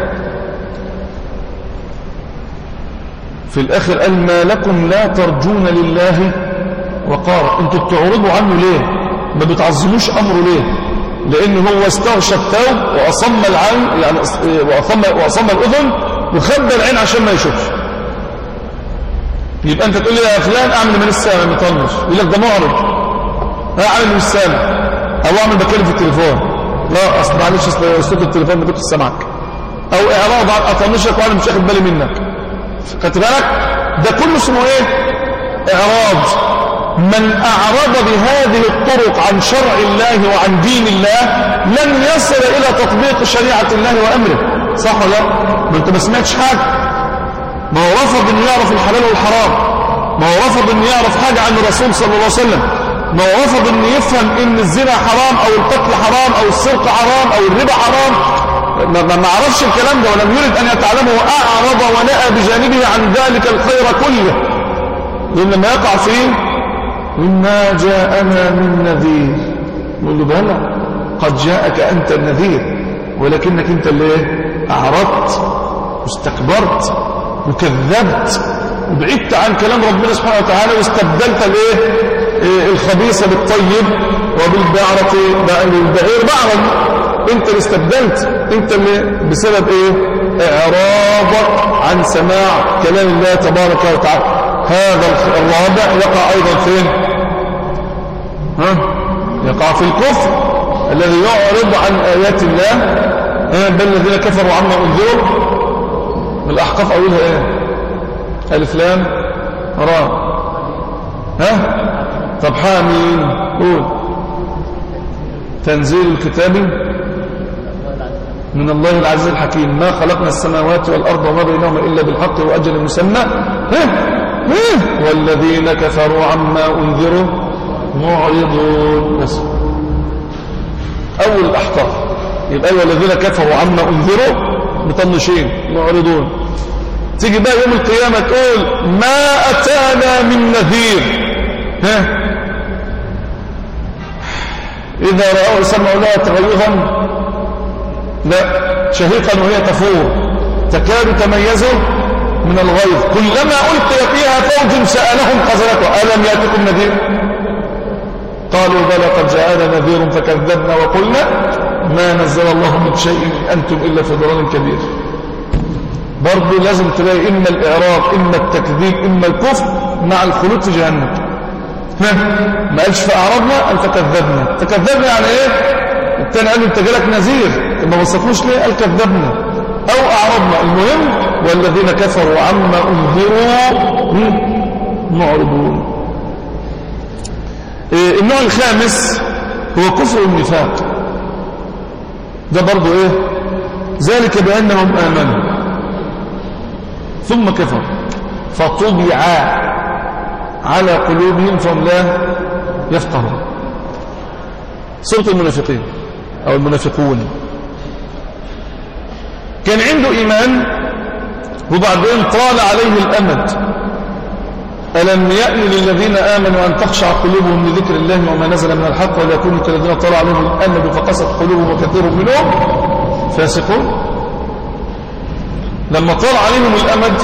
في الآخر قال ما لكم لا ترجون لله وقارا انتوا بتعرضوا عنه ليه ما بتعظموش أمره ليه لأن هو استغشى الثوب وأصم العين يعني وأصم, وأصم الأذن وخبى العين عشان ما يشوفش يبقى أنت تقول لي يا فلان أعمل من السماء مطنش يقول لك ده معرض اعمل مش سامع او اعمل بكلم في التليفون لا اصل معلش صوت التليفون ما كنتش سامعك او اعراض عن اطنشك وانا مش واخد بالي منك خدت بالك ده كله اسمه ايه اعراض من اعرض بهذه الطرق عن شرع الله وعن دين الله لن يصل الى تطبيق شريعه الله وامره صح ولا لا ما انت ما سمعتش حاجه ما هو رفض انه يعرف الحلال والحرام ما هو رفض انه يعرف حاجه عن الرسول صلى الله عليه وسلم ما هو رفض ان يفهم ان الزنا حرام او القتل حرام او السرقة حرام او الربا حرام ما, ما عرفش الكلام ده ولم يرد ان يتعلمه واعرض ونأى بجانبه عن ذلك الخير كله لان لما يقع فيه مما جاءنا من نذير نقول له بلى قد جاءك انت النذير ولكنك انت اللي ايه اعرضت واستكبرت وكذبت وبعدت عن كلام ربنا سبحانه وتعالى واستبدلت الايه إيه الخبيث بالطيب وبالبعرة بالبعير بعرا انت اللي استبدلت انت اللي بسبب ايه اعراضك عن سماع كلام الله تبارك وتعالى هذا الرابع يقع ايضا فين ها يقع في الكفر الذي يعرض عن ايات الله بل الذين كفروا عما انذروا الاحقاف اولها ايه الف لام را ها طب حامين قول تنزيل الكتاب من الله العزيز الحكيم ما خلقنا السماوات والأرض وما بينهما إلا بالحق وأجل مسمى والذين كفروا عما أنذروا معرضون بس أول الأحقاف يبقى والذين كفروا عما أنذروا مطنشين معرضون تيجي بقى يوم القيامة تقول ما أتانا من نذير ها إذا رأوا سمعوا لها تغيظا لا شهيقا وهي تفور تكاد تميز من الغيظ كلما ألقي فيها فوج سألهم خزنته ألم يأتكم نذير قالوا بلى قد جاءنا نذير فكذبنا وقلنا ما نزل الله من شيء أنتم إلا في ضلال كبير برضه لازم تلاقي إما الإعراض إما التكذيب إما الكفر مع الخلود في جهنم ما قالش فأعرضنا أن تكذبنا تكذبنا يعني إيه التاني قال له أنت جالك نذير ما وصفوش ليه قال كذبنا أو أعرضنا المهم والذين كفروا عما أنذروا معرضون إيه النوع الخامس هو كفر النفاق ده برضو إيه ذلك بأنهم آمنوا ثم كفروا فطبع على قلوبهم فهم لا يفقهون سورة المنافقين أو المنافقون كان عنده إيمان وبعدين طال عليه الأمد ألم يأن للذين آمنوا أن تخشع قلوبهم لذكر الله وما نزل من الحق ولا يكونوا كالذين طال عليهم الأمد فقست قلوبهم وكثير منهم فاسقون لما طال عليهم الأمد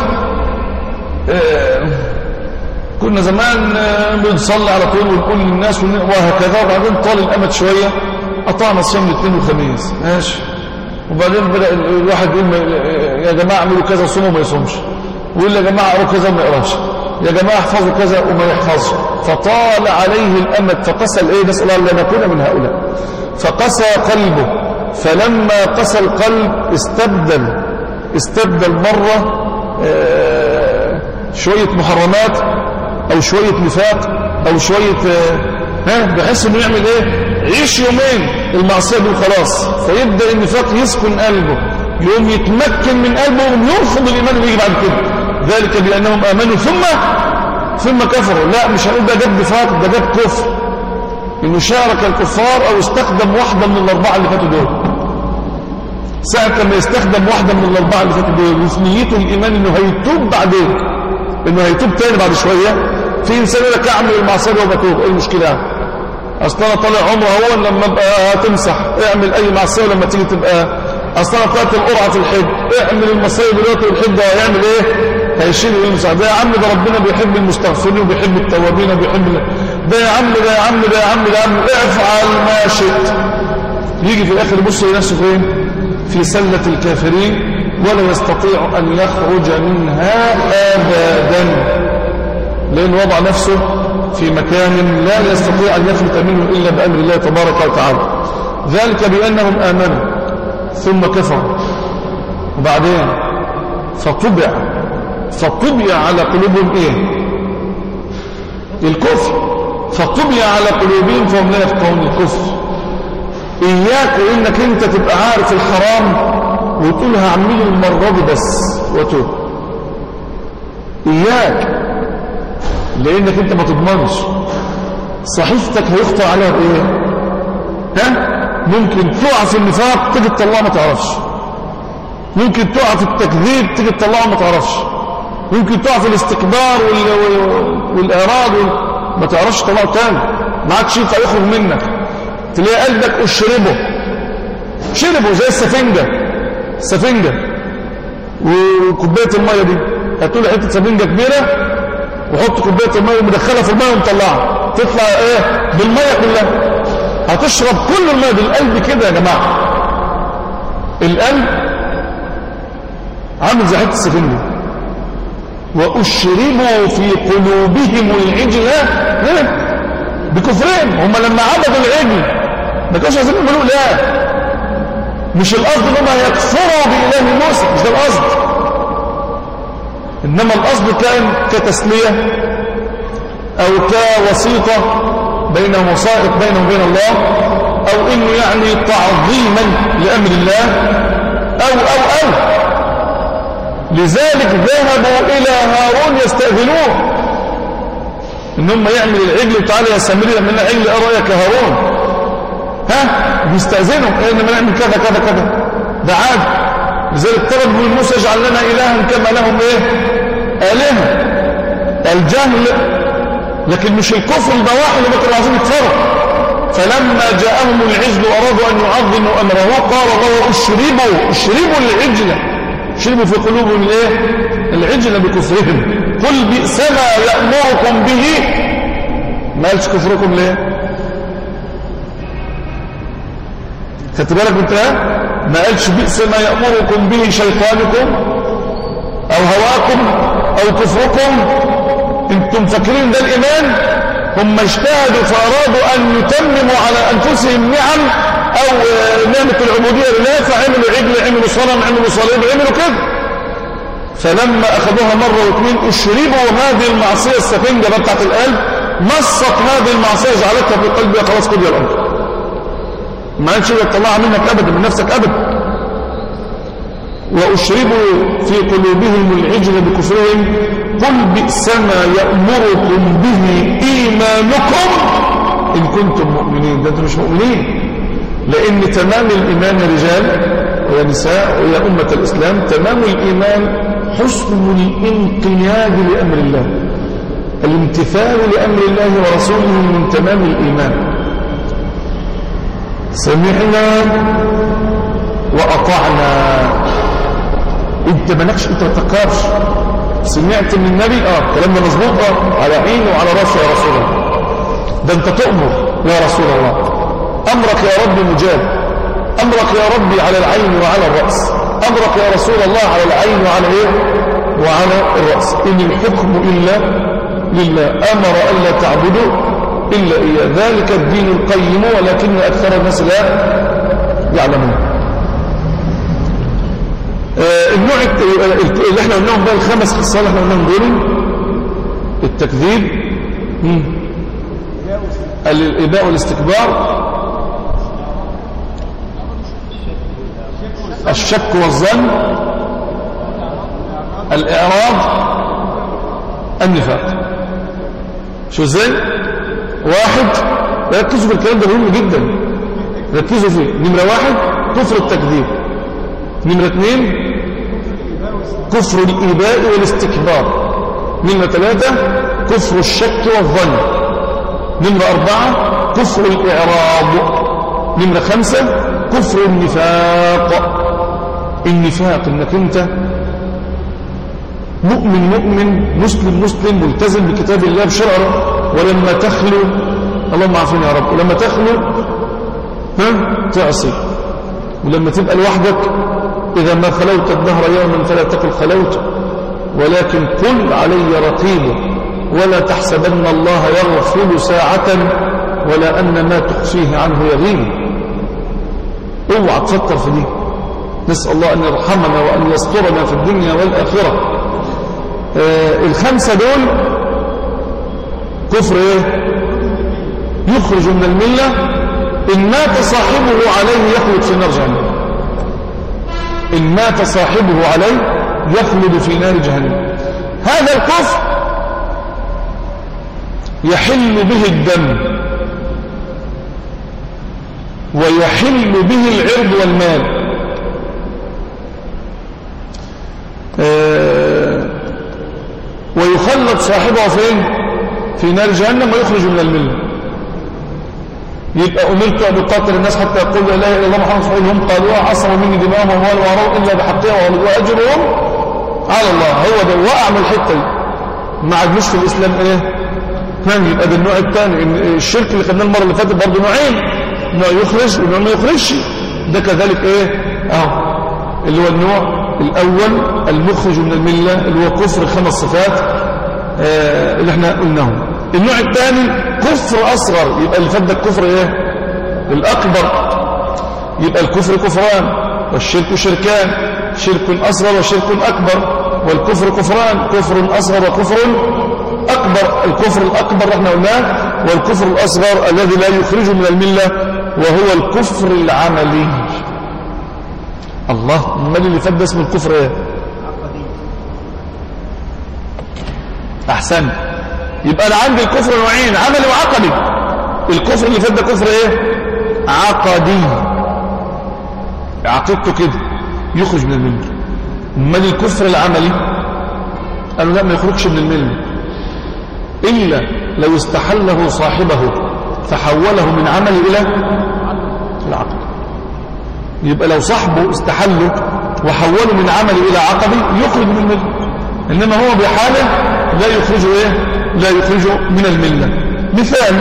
آه كنا زمان بنصلي على طول ونقول للناس وهكذا وبعدين طال الأمد شوية قطعنا الصيام الاثنين والخميس ماشي وبعدين بدأ الواحد يقول يا جماعة اعملوا كذا صوموا وما يصومش ويقول يا جماعة اقروا كذا وما يقراش يا جماعة احفظوا كذا وما يحفظش فطال عليه الأمد فقسى الايه نسأل الله أن نكون من هؤلاء فقسى قلبه فلما قسى القلب استبدل استبدل مرة آه شوية محرمات او شوية نفاق او شوية ها بحيث انه يعمل ايه يعيش يومين المعصية دي خلاص فيبدأ النفاق يسكن قلبه يوم يتمكن من قلبه ويرفض الايمان ويجي بعد كده ذلك بانهم امنوا ثم ثم كفروا لا مش هنقول ده جاب نفاق ده جاب كفر انه شارك الكفار او استخدم واحدة من الاربعة اللي فاتوا دول ساعة لما يستخدم واحدة من الاربعة اللي فاتوا دول وفي نيته الايمان انه هيتوب بعدين انه هيتوب تاني بعد شوية في انسان يقول لك اعمل المعصية وبتوب ايه المشكلة اصل انا طالع عمره هو لما ابقى هتمسح اعمل اي معصية ولما تيجي تبقى اصل انا طلعت القرعة في الحج اعمل المصايب دلوقتي والحج هيعمل ايه هيشيل ويمسح ده يا عم ده ربنا بيحب المستغفرين وبيحب التوابين وبيحب ده يا عم ده يا عم ده يا عم ده يا عم افعل ما شئت يجي في الاخر يبص لنفسه فين في سلة الكافرين ولا يستطيع ان يخرج منها ابدا لان وضع نفسه في مكان لا يستطيع ان يخرج منه الا بامر الله تبارك وتعالى ذلك بانهم امنوا ثم كفروا وبعدين فطبع فطبع على قلوبهم ايه الكفر فطبع على قلوبهم فهم لا يفقهون الكفر اياك وانك انت تبقى عارف الحرام وتقول هعمله المره دي بس وتوب اياك لانك انت ما تضمنش صحيفتك هيخطر عليها بايه ها ممكن تقع في النفاق تيجي تطلعه ما تعرفش ممكن تقع في التكذيب تيجي تطلعه ما تعرفش ممكن تقع في الاستكبار والإعراض ما تعرفش تطلعه تاني ما عادش ينفع يخرج منك تلاقي قلبك اشربه شربه زي السفنجة السفنجة وكوباية المية دي هتقول حتة سفنجة كبيرة وحط كوباية المية ومدخلها في المية ومطلعها تطلع ايه بالمية كلها هتشرب كل الماء بالقلب كده يا جماعة القلب عامل زي حته السفنجة وأشربوا في قلوبهم العجل بكفرهم هم لما عبدوا العجل ما كانوش عايزين يقولوا لا مش القصد ان هم يكفروا بإله موسى مش ده القصد إنما القصد كان كتسلية أو كوسيطة بينهم وسائط بينهم وبين الله أو إنه يعني تعظيما لأمر الله أو أو أو لذلك ذهبوا إلى هارون يستأذنوه إن هم يعمل العجل وتعالى يا سامري من العجل إيه رأيك يا هارون ها بيستأذنوا إيه إنما نعمل كذا كذا كذا ده عادي لذلك طلب من موسى اجعل لنا إلها كما لهم إيه آلهة الجهل لكن مش الكفر البواح اللي كانوا عايزين يكفروا فلما جاءهم العجل وأرادوا أن يعظموا أمره قال الله اشربوا اشربوا العجل اشربوا في قلوبهم الايه العجل بكفرهم قل بئس ما يأمركم به ما قالش كفركم ليه خدت بالك انت ما قالش بئس ما يأمركم به شيطانكم أو هواكم أو كفركم انتم فاكرين ده الإيمان هم اجتهدوا فأرادوا أن يتمموا على أنفسهم نعم أو نعمة العبودية لله فعملوا عجل عملوا صنم عملوا صليب عملوا كده فلما أخذوها مرة واثنين أشربوا هذه المعصية السفنجة بتاعت القلب مصت هذه المعصية جعلتها في قلبها خلاص قضي الأمر ما قالش تطلعها منك أبدا من نفسك أبدا وأشربوا في قلوبهم العجل بكفرهم قل بئس ما يأمركم به إيمانكم إن كنتم مؤمنين ده أنتم مش مؤمنين لأن تمام الإيمان يا رجال ويا نساء ويا أمة الإسلام تمام الإيمان حسن الانقياد لأمر الله الامتثال لأمر الله ورسوله من تمام الإيمان سمعنا وأطعنا انت مالكش انت ما تفكرش سمعت من النبي اه كلام ده مظبوط اه على عيني وعلى راسي يا رسول الله ده انت تؤمر يا رسول الله امرك يا رب مجاب امرك يا ربي على العين وعلى الراس امرك يا رسول الله على العين وعلى ايه وعلى الراس ان الحكم الا لله امر الا تعبدوا الا اياه ذلك الدين القيم ولكن اكثر الناس لا يعلمون آه، النوع اللي احنا قلناهم بقى الخمس خصال اللي احنا قلناهم دول التكذيب مم. الإباء والاستكبار الشك والظن الإعراض النفاق شو ازاي واحد ركزوا في الكلام ده مهم جدا ركزوا فيه نمرة واحد كفر التكذيب نمرة اثنين كفر الإيباء والاستكبار نمرة ثلاثة كفر الشك والظن نمرة أربعة كفر الإعراض نمرة خمسة كفر النفاق النفاق انك انت مؤمن مؤمن مسلم مسلم ملتزم بكتاب الله بشرعه ولما تخلو اللهم عافينا يا رب ولما تخلو ها تعصي ولما تبقى لوحدك إذا ما خلوت الدهر يوما فلا تقل خلوت ولكن قل علي رقيب ولا تحسبن الله يغفل ساعة ولا أن ما تخفيه عنه يغيب اوعى تفكر في دي نسأل الله أن يرحمنا وأن يسترنا في الدنيا والآخرة آه الخمسة دول كفر ايه يخرج من الملة إن مات صاحبه عليه يخلد في نار جهنم إن مات صاحبه عليه يخلد في نار جهنم هذا الكفر يحل به الدم ويحل به العرض والمال آه ويخلد صاحبه فين في نار جهنم ويخرج من المله يبقى أمرت أن أقاتل الناس حتى يقول لا إله إلا الله محمد رسول هم قالوا عصروا مني دماءهم وأموالهم وأروا إلا بحقها وأجرهم على الله هو ده وقع من الحتة دي ما عجبوش في الإسلام إيه ثاني يبقى ده النوع الثاني إن الشرك اللي خدناه المرة اللي فاتت برضه نوعين نوع يخرج ونوع ما يخرجش ده كذلك إيه أهو اللي هو النوع الأول المخرج من الملة اللي هو كفر خمس صفات آه اللي احنا قلناهم النوع الثاني كفر أصغر يبقى اللي فات ده الكفر ايه الأكبر يبقى الكفر كفران والشرك شركان شرك أصغر وشرك أكبر والكفر كفران كفر أصغر وكفر أكبر الكفر الأكبر احنا قلناه والكفر الأصغر الذي لا يخرج من الملة وهو الكفر العملي الله المال اللي فات ده اسمه الكفر ايه احسن يبقى انا عندي الكفر نوعين عملي وعقدي الكفر اللي فات ده كفر ايه عقدي عقيدته كده يخرج من المله امال الكفر العملي قالوا لا ما يخرجش من المله الا لو استحله صاحبه فحوله من عمل الى العقد يبقى لو صاحبه استحله وحوله من عمل الى عقدي يخرج من المله انما هو بحاله لا يخرجه ايه لا يخرجه من المله مثال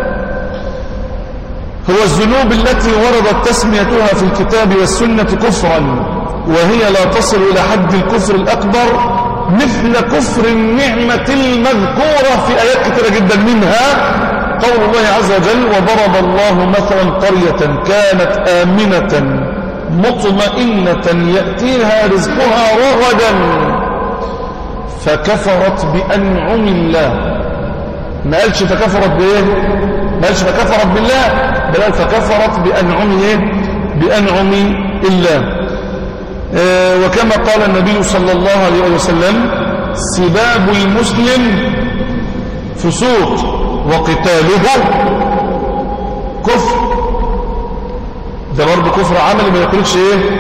هو الذنوب التي وردت تسميتها في الكتاب والسنة كفرا وهي لا تصل إلى حد الكفر الأكبر مثل كفر النعمة المذكورة في آيات كثيرة جدا منها قول الله عز وجل وضرب الله مثلا قرية كانت آمنة مطمئنة يأتيها رزقها رغدا فكفرت بأنعم الله ما قالش فكفرت بإيه ما قالش فكفرت بالله بل قال فكفرت بأنعم إيه بأنعم الله آه وكما قال النبي صلى الله عليه وسلم سباب المسلم فسوق وقتاله كفر ده برضه كفر عملي ما يقولش ايه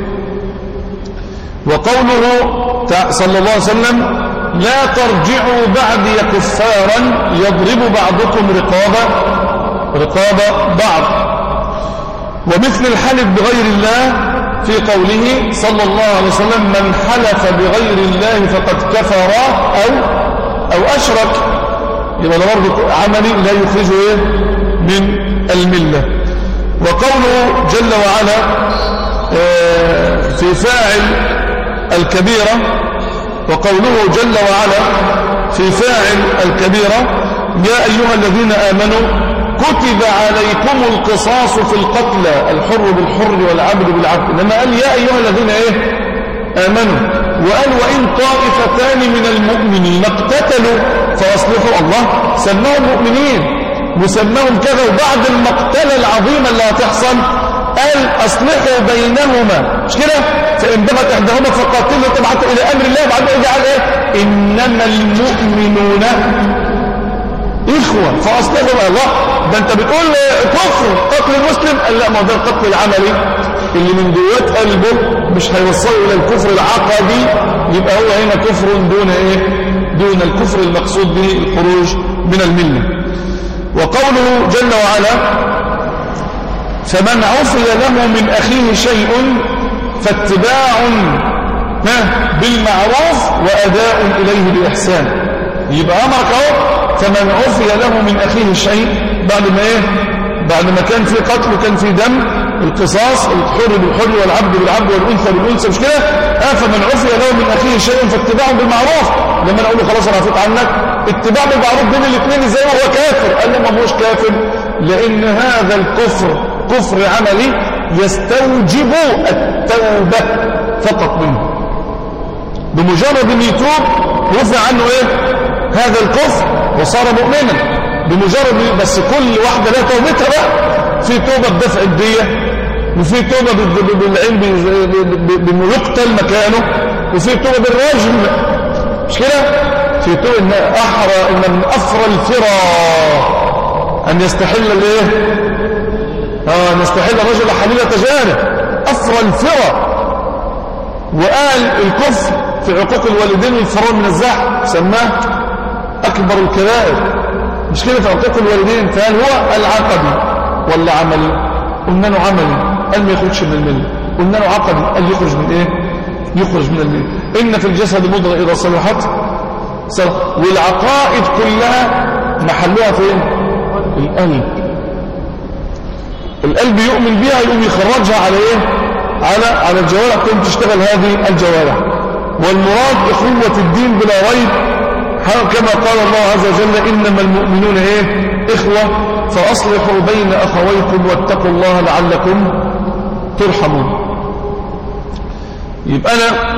وقوله صلى الله عليه وسلم لا ترجعوا بعدي كفارا يضرب بعضكم رقاب رقاب بعض ومثل الحلف بغير الله في قوله صلى الله عليه وسلم من حلف بغير الله فقد كفر أو أو أشرك يبقى ده برضه عملي لا يخرجه إيه من الملة وقوله جل وعلا في فاعل الكبيرة وقوله جل وعلا في فاعل الكبيرة يا أيها الذين آمنوا كتب عليكم القصاص في القتلى الحر بالحر والعبد بالعبد لما قال يا أيها الذين إيه آمنوا وقال وإن طائفتان من المؤمنين اقتتلوا فأصلحوا الله سماهم مؤمنين وسماهم كذا وبعد المقتلة العظيمة اللي هتحصل قال أصلحوا بينهما مش كده فإن بغت إحداهما فقاتلوا تبعت إلى أمر الله بعد إيه قال إيه إنما المؤمنون إخوة فأصلحوا الله ده أنت بتقول كفر قتل المسلم قال لا ما ده القتل العملي اللي من جوات قلبه مش هيوصله إلى الكفر العقدي يبقى هو هنا كفر دون إيه دون الكفر المقصود به الخروج من الملة وقوله جل وعلا فمن عفي له من أخيه شيء فاتباع بالمعروف وأداء إليه بإحسان يبقى أمرك أهو فمن عفي له من أخيه شيء بعد ما إيه بعد ما كان في قتل وكان في دم القصاص الحر بالحر والعبد بالعبد والأنثى بالأنثى مش كده آه فمن عفي له من أخيه شيء فاتباع بالمعروف لما أنا أقول له خلاص أنا عفيت عنك اتباع بالمعروف بين الاثنين ازاي وهو كافر قال له ما هوش كافر لأن هذا الكفر كفر عملي يستوجب التوبة فقط منه بمجرد ان يتوب رفع عنه ايه هذا الكفر وصار مؤمنا بمجرد بس كل واحدة لها توبتها بقى في توبة بدفع الدية وفي توبة بالعلم بانه يقتل مكانه وفي توبة بالرجم مش كده في توبة ان احرى ان من افرى الفرى ان يستحل الايه اه نستحل الرجل حليلة جاره افرى الفرى وقال الكفر في عقوق الوالدين والفرار من الزحف سماه اكبر الكبائر مش كده في عقوق الوالدين فقال هو العقدي ولا عملي قلنا له عملي قال ما يخرجش من المله قلنا له عقدي قال يخرج من ايه يخرج من المله ان في الجسد مضغه اذا صلحت صلح والعقائد كلها محلها فين القلب القلب يؤمن بها يقوم يخرجها على ايه على على الجوارح تقوم تشتغل هذه الجوارح والمراد اخوه الدين بلا ريب كما قال الله عز وجل انما المؤمنون ايه اخوه فاصلحوا بين اخويكم واتقوا الله لعلكم ترحمون يبقى انا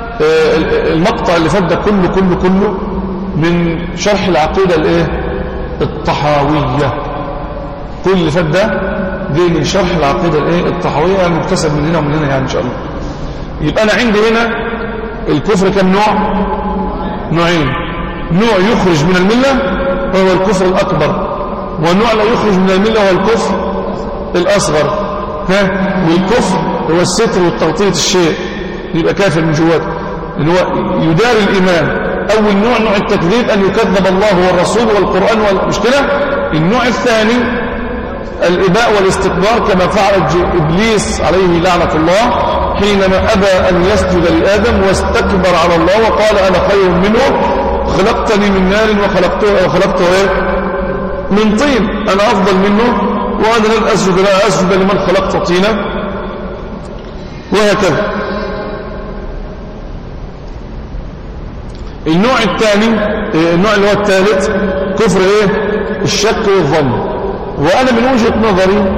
المقطع اللي فات ده كله كله كله من شرح العقيده الايه الطحاويه كل اللي فات ده جاي من شرح العقيده الايه الطحاويه مكتسب من هنا ومن هنا يعني ان شاء الله يبقى انا عندي هنا الكفر كم نوع نوعين نوع يخرج من المله وهو الكفر الاكبر ونوع لا يخرج من المله وهو الكفر الاصغر ها والكفر هو الستر والتغطيه الشيء يبقى كافر من جواته اللي هو يدار الايمان اول نوع نوع التكذيب ان يكذب الله والرسول والقران وال... مش كده النوع الثاني الإباء والاستكبار كما فعل إبليس عليه لعنة الله حينما أبى أن يسجد لآدم واستكبر على الله وقال أنا خير منه خلقتني من نار وخلقته, وخلقته إيه؟ من طين أنا أفضل منه وأنا لن أسجد لا أسجد لمن خلقت طينا وهكذا النوع الثاني النوع اللي هو الثالث كفر ايه الشك والظن وانا من وجهة نظري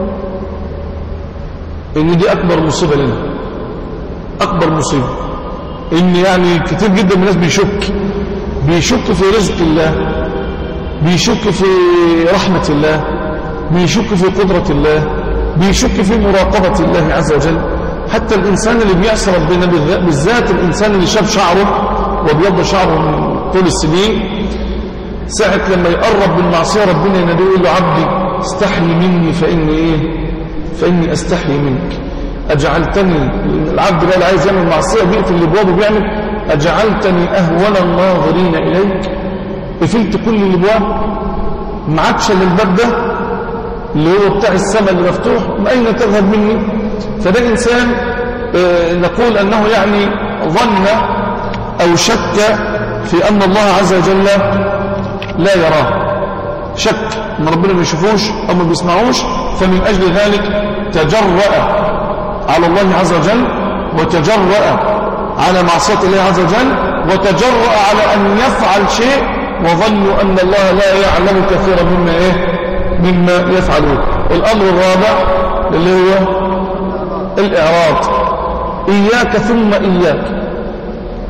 ان دي اكبر مصيبة لنا اكبر مصيبة ان يعني كتير جدا من الناس بيشك بيشك في رزق الله بيشك في رحمة الله بيشك في قدرة الله بيشك في مراقبة الله عز وجل حتى الإنسان اللي بيعصى ربنا بالذات الإنسان اللي شاف شعره وبيض شعره من طول السنين ساعة لما يقرب من معصية ربنا يناديه يقول له عبدي استحي مني فإني إيه فإني أستحي منك أجعلتني العبد بقى اللي عايز يعمل معصية بيقفل الابواب وبيعمل أجعلتني أهون الناظرين إليك قفلت كل الابواب ما عادش للباب ده اللي هو بتاع السماء اللي مفتوح أين تذهب مني فده إنسان آه نقول أنه يعني ظن أو شك في أن الله عز وجل لا يراه شك أن ربنا ما يشوفوش أو ما بيسمعوش فمن أجل ذلك تجرأ على الله عز وجل وتجرأ على معصية الله عز وجل وتجرأ على أن يفعل شيء وظنوا أن الله لا يعلم كثيرا مما إيه مما يفعلون الأمر الرابع اللي هو الإعراض إياك ثم إياك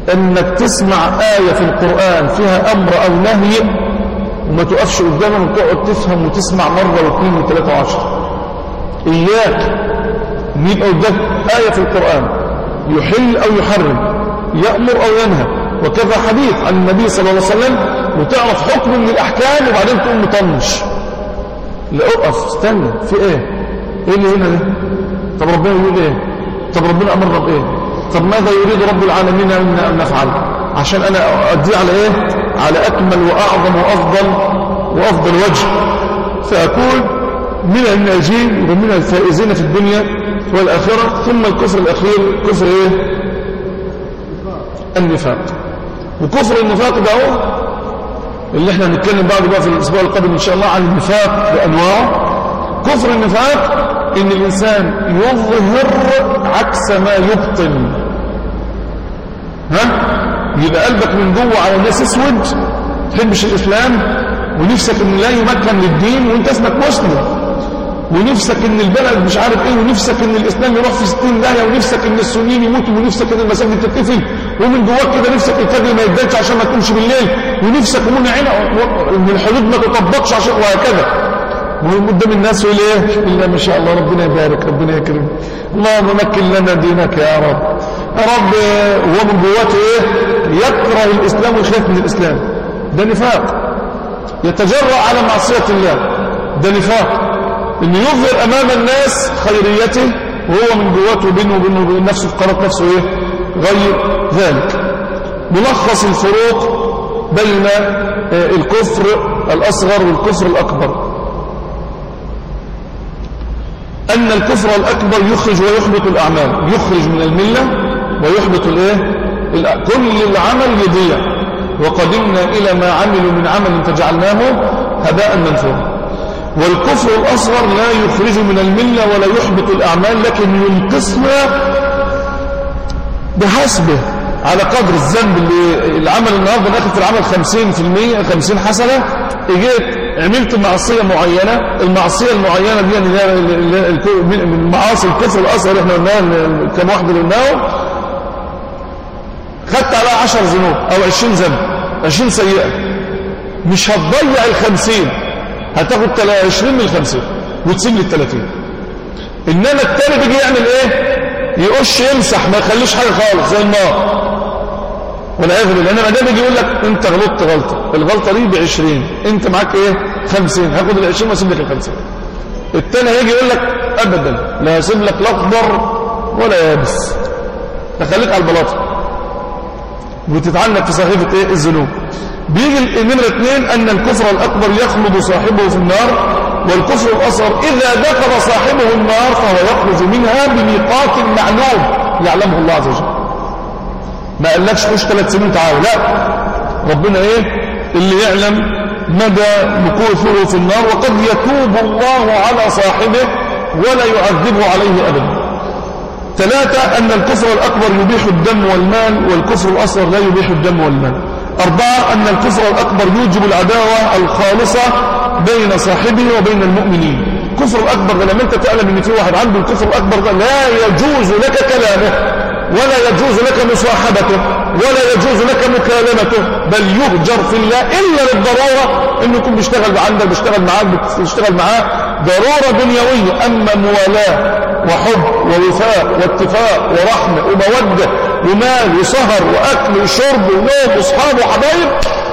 انك تسمع آية في القرآن فيها امر او نهي وما تقفش قدامها وتقعد تفهم وتسمع مرة واثنين وثلاثة وعشرة اياك ان يبقى قدامك آية في القرآن يحل او يحرم يأمر او ينهى وكذا حديث عن النبي صلى الله عليه وسلم وتعرف حكم من الاحكام وبعدين تقوم مطنش لا اقف استنى في ايه ايه اللي هنا ده طب ربنا يقول ايه طب ربنا امرنا بايه طب ماذا يريد رب العالمين ان نفعل عشان انا ادي على ايه على اكمل واعظم وافضل وافضل وجه فاكون من الناجين ومن الفائزين في الدنيا والاخره ثم الكفر الاخير كفر ايه النفاق وكفر النفاق ده هو اللي احنا هنتكلم بعد بقى في الاسبوع القادم ان شاء الله عن النفاق بانواعه كفر النفاق ان الانسان يظهر عكس ما يبطن ها يبقى قلبك من جوه على الناس اسود تحبش الاسلام ونفسك ان لا يمكن للدين وانت اسمك مسلم ونفسك ان البلد مش عارف ايه ونفسك ان الاسلام يروح في 60 داهيه ونفسك ان السنيين يموتوا ونفسك ان المساجد تتقفل ومن جواك كده نفسك الفجر ما يدلش عشان ما تقومش بالليل ونفسك ومن عين ان الحدود ما تطبقش عشان وهكذا قدام الناس يقول ايه الا ما شاء الله ربنا يبارك ربنا يكرم اللهم مكن لنا دينك يا رب يا رب هو من جواته ايه يكره الاسلام ويخاف من الاسلام ده نفاق يتجرأ على معصيه الله ده نفاق انه يظهر امام الناس خيريته وهو من جواته بينه وبينه وبين نفسه في قرارات نفسه ايه غير ذلك ملخص الفروق بين الكفر الاصغر والكفر الاكبر أن الكفر الأكبر يخرج ويحبط الأعمال يخرج من الملة ويحبط الإيه؟ كل العمل يضيع وقدمنا إلى ما عملوا من عمل فجعلناه هباء منثورا والكفر الأصغر لا يخرج من الملة ولا يحبط الأعمال لكن ينقصنا بحسبه على قدر الذنب اللي العمل النهارده ناخد في العمل 50% 50 حسنة اجيت عملت معصية معينة المعصية المعينة دي من معاصي الكفر الأصغر احنا قلناها كم واحدة قلناه خدت عليها 10 ذنوب أو 20 ذنب 20 سيئة مش هتضيع ال 50 هتاخد 20 من ال 50 وتسيب لي ال 30 إنما التاني بيجي يعمل إيه؟ يقش يمسح ما يخليش حاجة خالص زي النار والعياذ بالله انما ده بيجي يقول لك انت غلطت غلطه الغلطه دي ب 20 انت معاك ايه 50 هاخد ال 20 واسيب لك ال 50 الثاني هيجي يقول لك ابدا لا هسيب لك لا اخضر ولا يابس خليك على البلاطه وتتعنق في صحيفه ايه الذنوب بيجي النمره اثنين ان الكفر الاكبر يخلد صاحبه في النار والكفر الاصغر اذا دخل صاحبه النار فهو يخرج منها بميقات معلوم يعلمه الله عز وجل ما قالكش خش ثلاث سنين تعالوا لا ربنا ايه اللي يعلم مدى مكوثه في النار وقد يتوب الله على صاحبه ولا يعذبه عليه ابدا ثلاثة أن الكفر الأكبر يبيح الدم والمال والكفر الأصغر لا يبيح الدم والمال أربعة أن الكفر الأكبر يوجب العداوة الخالصة بين صاحبه وبين المؤمنين الكفر الأكبر لما أنت تعلم أن في واحد عنده الكفر الأكبر ده لا يجوز لك كلامه ولا يجوز لك مصاحبته ولا يجوز لك مكالمته بل يهجر في الله إلا للضرورة إنه يكون بيشتغل عندك بيشتغل معاك بتشتغل معاه ضرورة دنيوية أما موالاة وحب ووفاء واتفاق ورحمة ومودة ومال وسهر وأكل وشرب ونوم وأصحاب وحبايب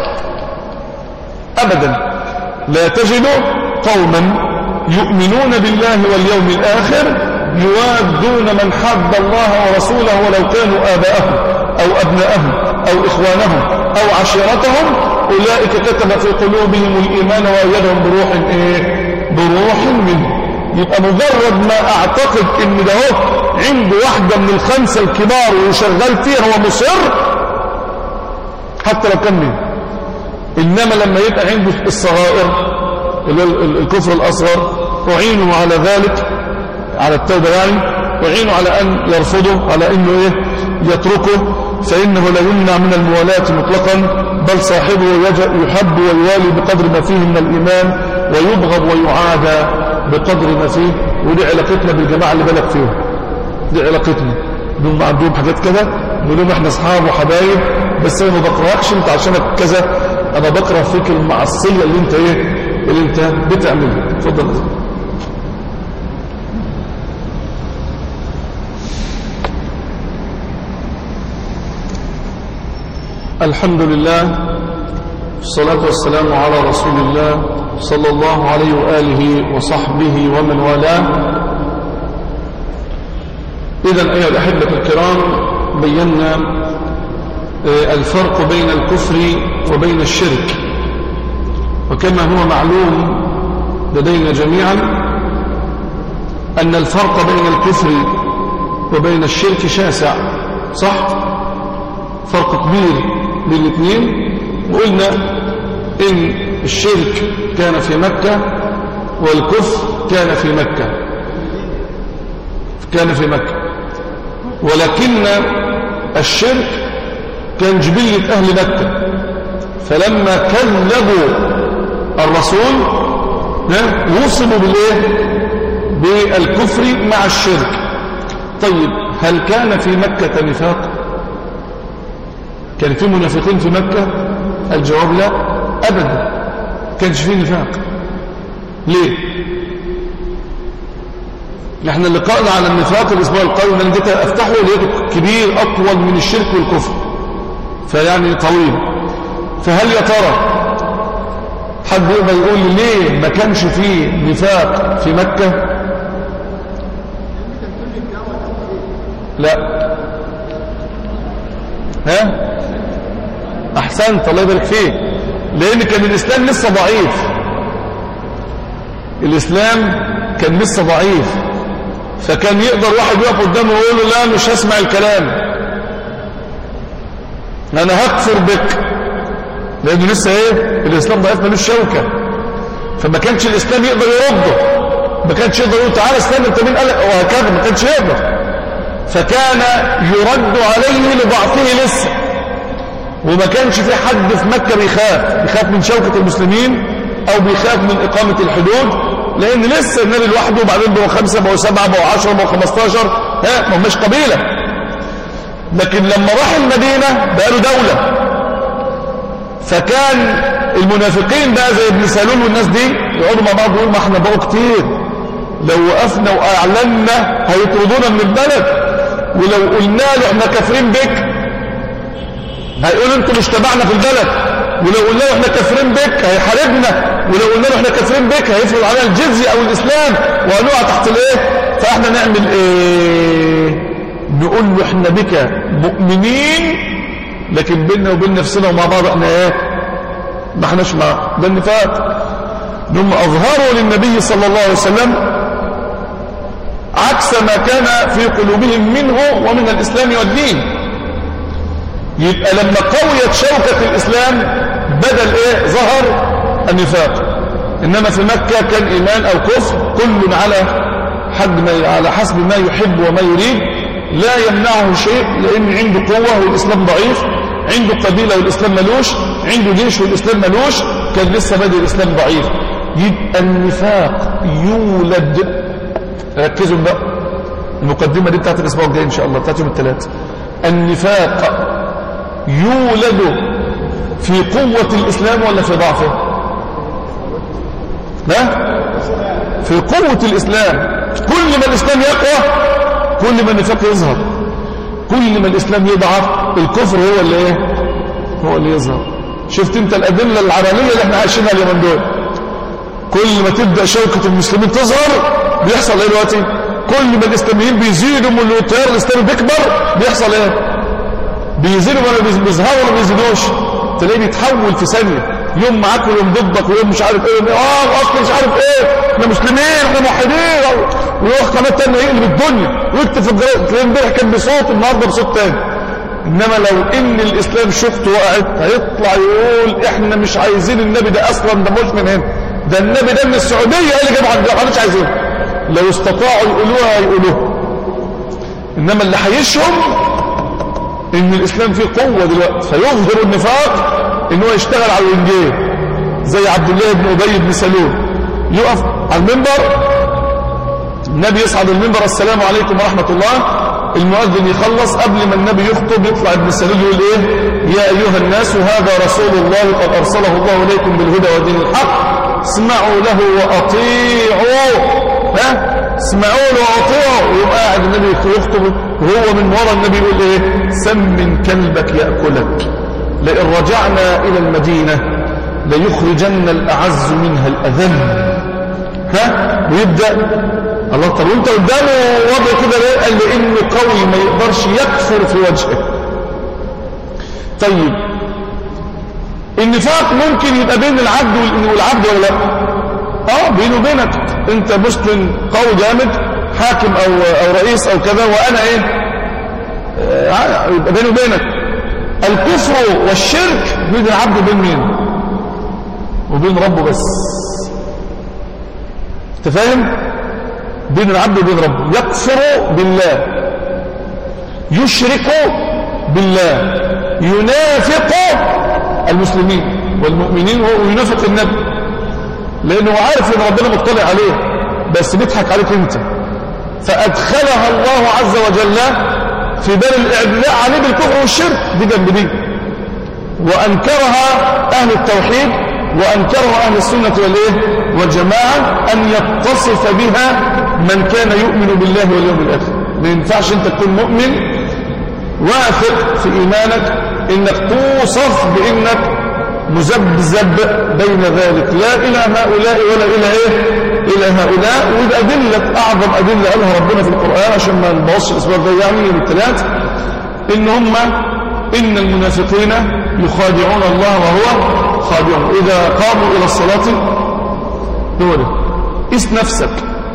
أبدا لا تجد قوما يؤمنون بالله واليوم الآخر يوادون من حب الله ورسوله ولو كانوا آباءهم أو أبناءهم أو إخوانهم أو عشيرتهم أولئك كتب في قلوبهم الإيمان وأيدهم بروح إيه؟ بروح منه يبقى مجرد ما أعتقد إن ده هو عنده واحدة من الخمسة الكبار وشغال فيها هو مصر حتى لو كان مين إنما لما يبقى عنده الصغائر الكفر الأصغر أعينوا على ذلك على التوبة يعني وعينوا على أن يرفضه على أنه إيه يتركه فإنه لا يمنع من الموالاة مطلقا بل صاحبه يحب ويوالي بقدر ما فيه من الإيمان ويبغض ويعادى بقدر ما فيه ودي علاقتنا بالجماعة اللي بالك فيهم دي علاقتنا دول عندهم حاجات كده نقول لهم احنا اصحاب وحبايب بس انا ما بكرهكش انت عشانك كذا انا بكره فيك المعصيه اللي انت ايه اللي انت بتعملها اتفضل الحمد لله الصلاة والسلام على رسول الله صلى الله عليه وآله وصحبه ومن والاه إذا أيها الأحبة الكرام بينا الفرق بين الكفر وبين الشرك وكما هو معلوم لدينا جميعا أن الفرق بين الكفر وبين الشرك شاسع صح؟ فرق كبير بين الاثنين وقلنا إن الشرك كان في مكة والكفر كان في مكة كان في مكة ولكن الشرك كان جبلة أهل مكة فلما كذبوا الرسول وصلوا بالإيه؟ بالكفر مع الشرك طيب هل كان في مكة نفاق كان في منافقين في مكة الجواب لا أبدا كانش فيه نفاق ليه نحن لقائنا على النفاق الأسبوع القادم أنا جيت أفتحه لقيته كبير أطول من الشرك والكفر فيعني طويل فهل يا ترى حد يقدر يقول لي ليه ما كانش فيه نفاق في مكة لا ها احسنت الله يبارك فيك لان كان الاسلام لسه ضعيف الاسلام كان لسه ضعيف فكان يقدر واحد يقف قدامه ويقول له لا مش هسمع الكلام انا هكفر بك لانه لسه ايه الاسلام ضعيف ملوش شوكه فما كانش الاسلام يقدر يرده ما كانش يقدر يقول تعالى اسلام انت مين قال وهكذا ما كانش يقدر فكان يرد عليه لضعفه لسه وما كانش في حد في مكة بيخاف بيخاف من شوكة المسلمين او بيخاف من اقامة الحدود لان لسه النبي لوحده وبعدين بقوا خمسة بقوا سبعة بقوا عشرة بقوا خمستاشر ها ما هماش قبيلة لكن لما راح المدينة بقى له دولة فكان المنافقين بقى زي ابن سالون والناس دي يقعدوا مع بعض يقولوا ما احنا بقوا كتير لو وقفنا واعلنا هيطردونا من البلد ولو قلنا له احنا كافرين بك هيقول انتوا مش تبعنا في البلد ولو قلنا له احنا كافرين بك هيحاربنا ولو قلنا له احنا كافرين بك هيفرض علينا الجزية او الاسلام وهنقع تحت الايه فاحنا نعمل ايه نقول له احنا بك مؤمنين لكن بيننا وبين نفسنا ومع بعض احنا ايه ما احناش مع ده النفاق هم اظهروا للنبي صلى الله عليه وسلم عكس ما كان في قلوبهم منه ومن الاسلام والدين يبقى لما قويت شوكة الإسلام بدل إيه ظهر النفاق إنما في مكة كان إيمان أو كفر كل على حد ما على حسب ما يحب وما يريد لا يمنعه شيء لأن عنده قوة والإسلام ضعيف عنده قبيلة والإسلام ملوش عنده جيش والإسلام ملوش كان لسه بادئ الإسلام ضعيف يبقى النفاق يولد ركزوا بقى المقدمة دي بتاعت الأسبوع الجاي إن شاء الله بتاعت يوم الثلاث النفاق يولد في قوة الإسلام ولا في ضعفه لا في قوة الإسلام كل ما الإسلام يقوى كل ما النفاق يظهر كل ما الإسلام يضعف الكفر هو اللي ايه هو اللي يظهر شفت انت الأدلة العربية اللي احنا عايشينها اليومين دول كل ما تبدأ شوكة المسلمين تظهر بيحصل ايه دلوقتي كل ما الإسلاميين بيزيدوا من التيار الإسلامي بيكبر بيحصل ايه بيزيدوا ولا بيظهروا ولا بيزيدوش تلاقيه بيتحول في ثانيه يوم معاك ويوم ضدك ويوم مش عارف ايه اه اصل مش عارف ايه احنا مسلمين احنا موحدين ويروح قناه ثانيه يقلب الدنيا ويكتب في الجرايد تلاقيه امبارح كان بصوت النهارده بصوت ثاني انما لو ان الاسلام شفته وقعت هيطلع يقول احنا مش عايزين النبي ده اصلا ده مش من هنا ده النبي ده من السعوديه ايه اللي جابه عندنا احنا مش عايزينه لو استطاعوا يقولوها هيقولوها انما اللي هيشهم ان الاسلام فيه قوة دلوقتي فيظهر النفاق ان هو يشتغل على الانجيل زي عبد الله بن ابي بن سلول يقف على المنبر النبي يصعد المنبر السلام عليكم ورحمة الله المؤذن يخلص قبل ما النبي يخطب يطلع ابن سلول يقول ايه يا ايها الناس هذا رسول الله قد ارسله الله اليكم بالهدى ودين الحق اسمعوا له واطيعوا ها اسمعوا له واطيعوا ويبقى قاعد النبي يخطب وهو من ورا النبي يقول ايه سمن كلبك ياكلك لئن رجعنا الى المدينه ليخرجن الاعز منها الاذل ها ويبدا الله طب وانت قدامه وضع كده ليه قال لانه قوي ما يقدرش يكفر في وجهه طيب النفاق ممكن يبقى بين العبد والعبد ولا لا اه بينه وبينك انت مسلم قوي جامد حاكم او او رئيس او كذا وانا ايه آه يبقى بينه وبينك الكفر والشرك بين العبد وبين مين وبين ربه بس انت فاهم بين العبد وبين ربه يكفر بالله يشرك بالله ينافق المسلمين والمؤمنين وينافق النبي لانه عارف ان ربنا مطلع عليه بس بيضحك عليك انت فادخلها الله عز وجل في دار الاعلاء عليه بالكفر والشرك دي جنب دي وانكرها اهل التوحيد وانكرها اهل السنه والايه والجماعه ان يتصف بها من كان يؤمن بالله واليوم الاخر ما ينفعش انت تكون مؤمن واثق في ايمانك انك توصف بانك مذبذب بين ذلك لا الى هؤلاء ولا الى ايه الى هؤلاء والادله اعظم ادله قالها ربنا في القران عشان ما نبوظش الاسبوع ده يعني يوم الثلاث ان هم ان المنافقين يخادعون الله وهو خادعهم اذا قاموا الى الصلاه هو ده قيس نفسك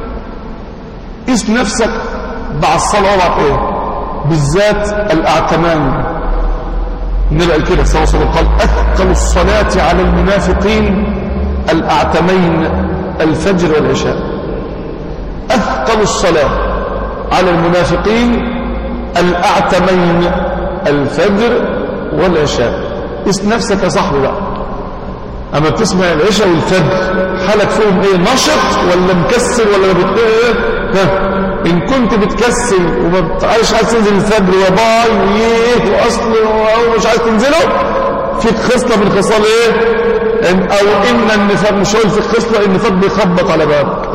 قيس نفسك بعد الصلاه وضعك ايه بالذات الاعتمان النبي قال كده صلى الله عليه وسلم قال اثقل الصلاه على المنافقين الاعتمين الفجر والعشاء اثقل الصلاه على المنافقين الاعتمين الفجر والعشاء قيس نفسك يا صاحبي بقى اما بتسمع العشاء والفجر حالك فيهم ايه نشط ولا مكسل ولا بت ايه ها ان كنت بتكسل وما عايز عايز تنزل الفجر وباي ويه واصل ومش عايز تنزله فيك خصله من خصال ايه او ان النفاق مش هقول فيك خصله النفاق بيخبط على بابك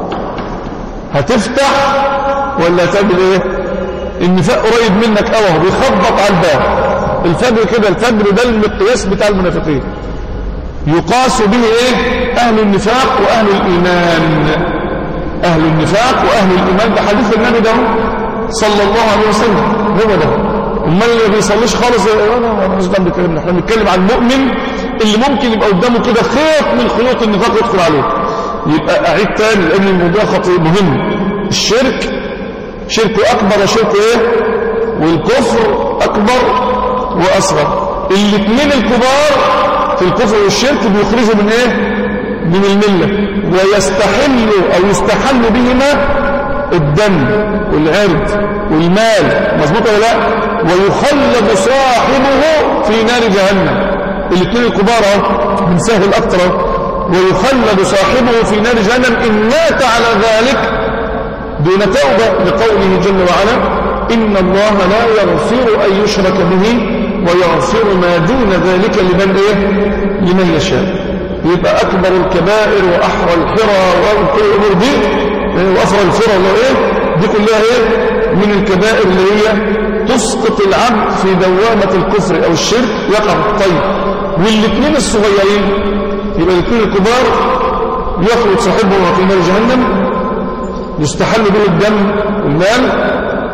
هتفتح ولا هتعمل ايه النفاق قريب منك قوي بيخبط على الباب الفجر كده الفجر ده المقياس بتاع المنافقين يقاس به ايه اهل النفاق واهل الايمان اهل النفاق واهل الايمان ده حديث النبي ده صلى الله عليه وسلم هو ده امال اللي ما بيصليش خالص انا مش ده بنتكلم احنا بنتكلم عن المؤمن اللي ممكن يبقى قدامه كده خيط من خيوط النفاق يدخل عليه يبقى اعيد تاني لان الموضوع خطير مهم الشرك شرك اكبر وشرك ايه والكفر اكبر واصغر الاثنين الكبار في الكفر والشرك بيخرجوا من ايه من الملة ويستحل او يستحل بهما الدم والعرض والمال مظبوط ولا لا ويخلد صاحبه في نار جهنم الاثنين الكبار اهو بنسهل اكتر ويخلد صاحبه في نار جهنم ان مات على ذلك دون توبه لقوله جل وعلا ان الله لا يغفر ان يشرك به ويغفر ما دون ذلك لمن ايه لمن يشاء يبقى اكبر الكبائر واحرى الحرى وكل الامور دي وافرى الفرى اللي ايه دي كلها ايه من الكبائر اللي هي تسقط العبد في دوامه الكفر او الشرك يقع طيب والاثنين الصغيرين يبقى الاثنين الكبار يخرج صاحبهما في نار جهنم يستحل به الدم والمال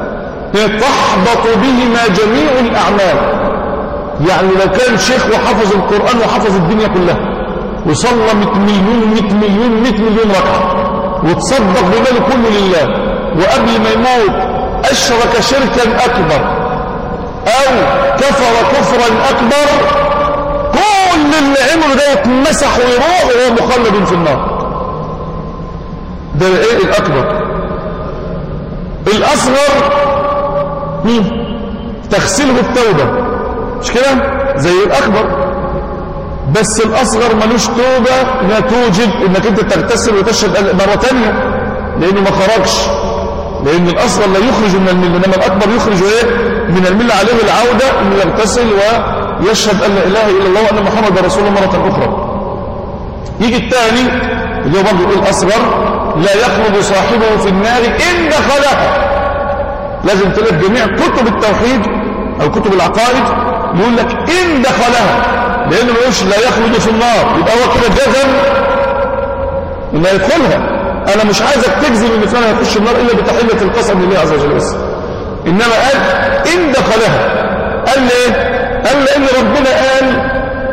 تحبط بهما جميع الأعمال يعني لو كان شيخ وحفظ القرآن وحفظ الدنيا كلها وصلى 100 مليون 100 مليون 100 مليون ركعة وتصدق بماله كله لله وقبل ما يموت أشرك شركا أكبر أو كفر كفرا أكبر كل اللي عمله ده يتمسح ويروح وهو مخلد في النار ده ايه الأكبر الأصغر مين تغسله التوبة مش كده زي الأكبر بس الأصغر ملوش توبة لا توجب انك انت تغتسل وتشهد مرة تانية لانه ما خرجش لأن الأصغر لا يخرج من الملة إنما الأكبر يخرج إيه من الملة عليه العودة أن يغتسل ويشهد أن لا إله إلا الله وأن محمد رسول الله مرة أخرى يجي الثاني اللي هو برضه يقول الأصغر لا يخلد صاحبه في النار إن دخلها لازم تلاقي جميع كتب التوحيد أو كتب العقائد يقول لك إن دخلها لأنه ما يقولش لا يخلد في النار يبقى هو كده جزم إنه يدخلها أنا مش عايزك تجزم إن فلان هيخش النار إلا بتحية القسم لله عز وجل بس إنما قال إن دخلها قال ليه؟ قال لأن ربنا قال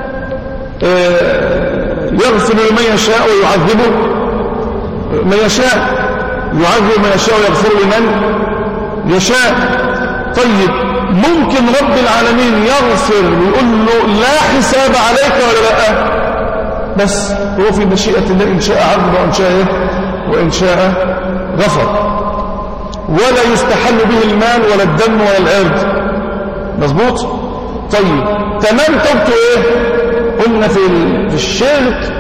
آه يغفر لمن يشاء ويعذبه من يشاء يعذب من يشاء ويغفر لمن يشاء طيب ممكن رب العالمين يغفر ويقول له لا حساب عليك ولا لا بس هو في مشيئة الله إن شاء عذب وإن شاء إيه؟ وإن شاء غفر ولا يستحل به المال ولا الدم ولا العرض مظبوط طيب تمام توبته ايه قلنا في في الشرك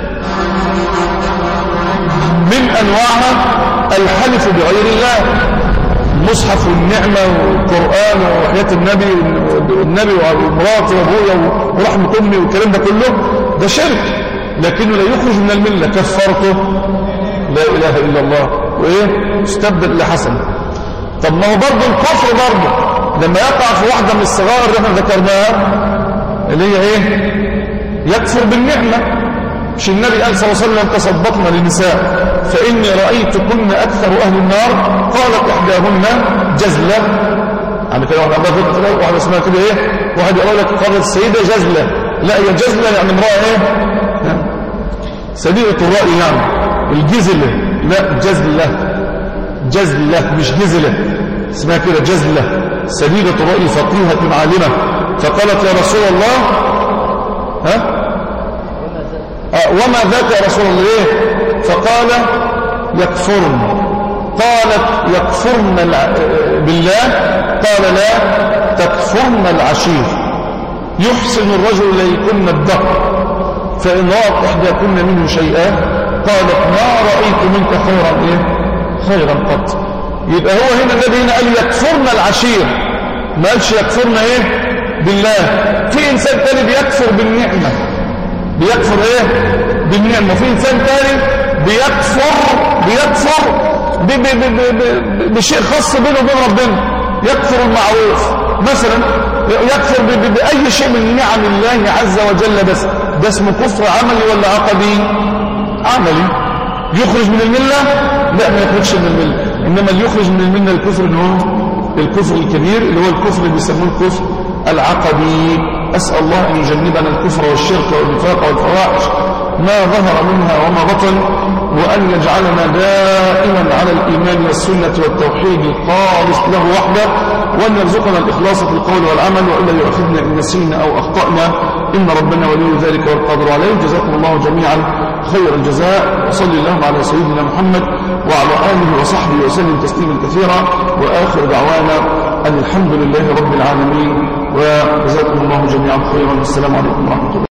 من انواعها الحلف بغير الله المصحف والنعمة والقرآن وحياة النبي والنبي ومراتي وابويا ورحمة أمي والكلام ده كله ده شرك لكنه لا يخرج من الملة كفرته لا إله إلا الله وإيه استبدل لحسن طب ما هو برضه الكفر برضه لما يقع في واحدة من الصغار اللي احنا ذكرناها اللي هي ايه يكفر بالنعمة مش النبي قال صلى الله عليه وسلم تصدقنا للنساء فإني رأيت كن أكثر أهل النار قالت إحداهن جزلة يعني كده واحدة عندها فكرة واحدة اسمها كده ايه واحد يقول لك قالت السيدة جزلة لا هي جزلة يعني امرأة ايه سديدة الرأي يعني الجزلة لا جزلة جزلة مش جزلة اسمها كده جزلة سديدة الرأي فقيهة عالمة فقالت يا رسول الله ها آه وما ذاك يا رسول الله إيه؟ فقال يكفرن قالت يكفرن بالله قال لا تكفرن العشير يحسن الرجل ليكن الدهر فإن رأت إحداكن منه شيئا قالت ما رأيت منك خيرا إيه؟ خيرا قط يبقى هو هنا النبي هنا قال يكفرن العشير ما قالش يكفرن ايه بالله في انسان تاني بيكفر بالنعمه بيكفر ايه بالنعمه في انسان تاني بيكفر بيكفر ب ب ب ب ب بشيء خاص بينه وبين ربنا يكفر المعروف مثلا يكفر ب ب باي شيء من نعم الله عز وجل بس ده اسمه كفر عملي ولا عقدي عملي يخرج من المله لا ما يخرجش من المله إنما اللي يخرج من المنة الكفر اللي هو الكفر الكبير اللي هو الكفر اللي بيسموه الكفر العقدي أسأل الله أن يجنبنا الكفر والشرك والنفاق والفواحش ما ظهر منها وما بطن وأن يجعلنا دائما على الإيمان والسنة والتوحيد الخالص له وحده وأن يرزقنا الإخلاص في القول والعمل وإلا يؤخذنا إن نسينا أو أخطأنا إن ربنا ولي ذلك والقادر عليه جزاكم الله جميعا خير الجزاء وصلي اللهم على سيدنا محمد وعلى آله وصحبه وسلم تسليما كثيرا وآخر دعوانا أن الحمد لله رب العالمين وجزاكم الله جميعا خيرا والسلام عليكم ورحمة الله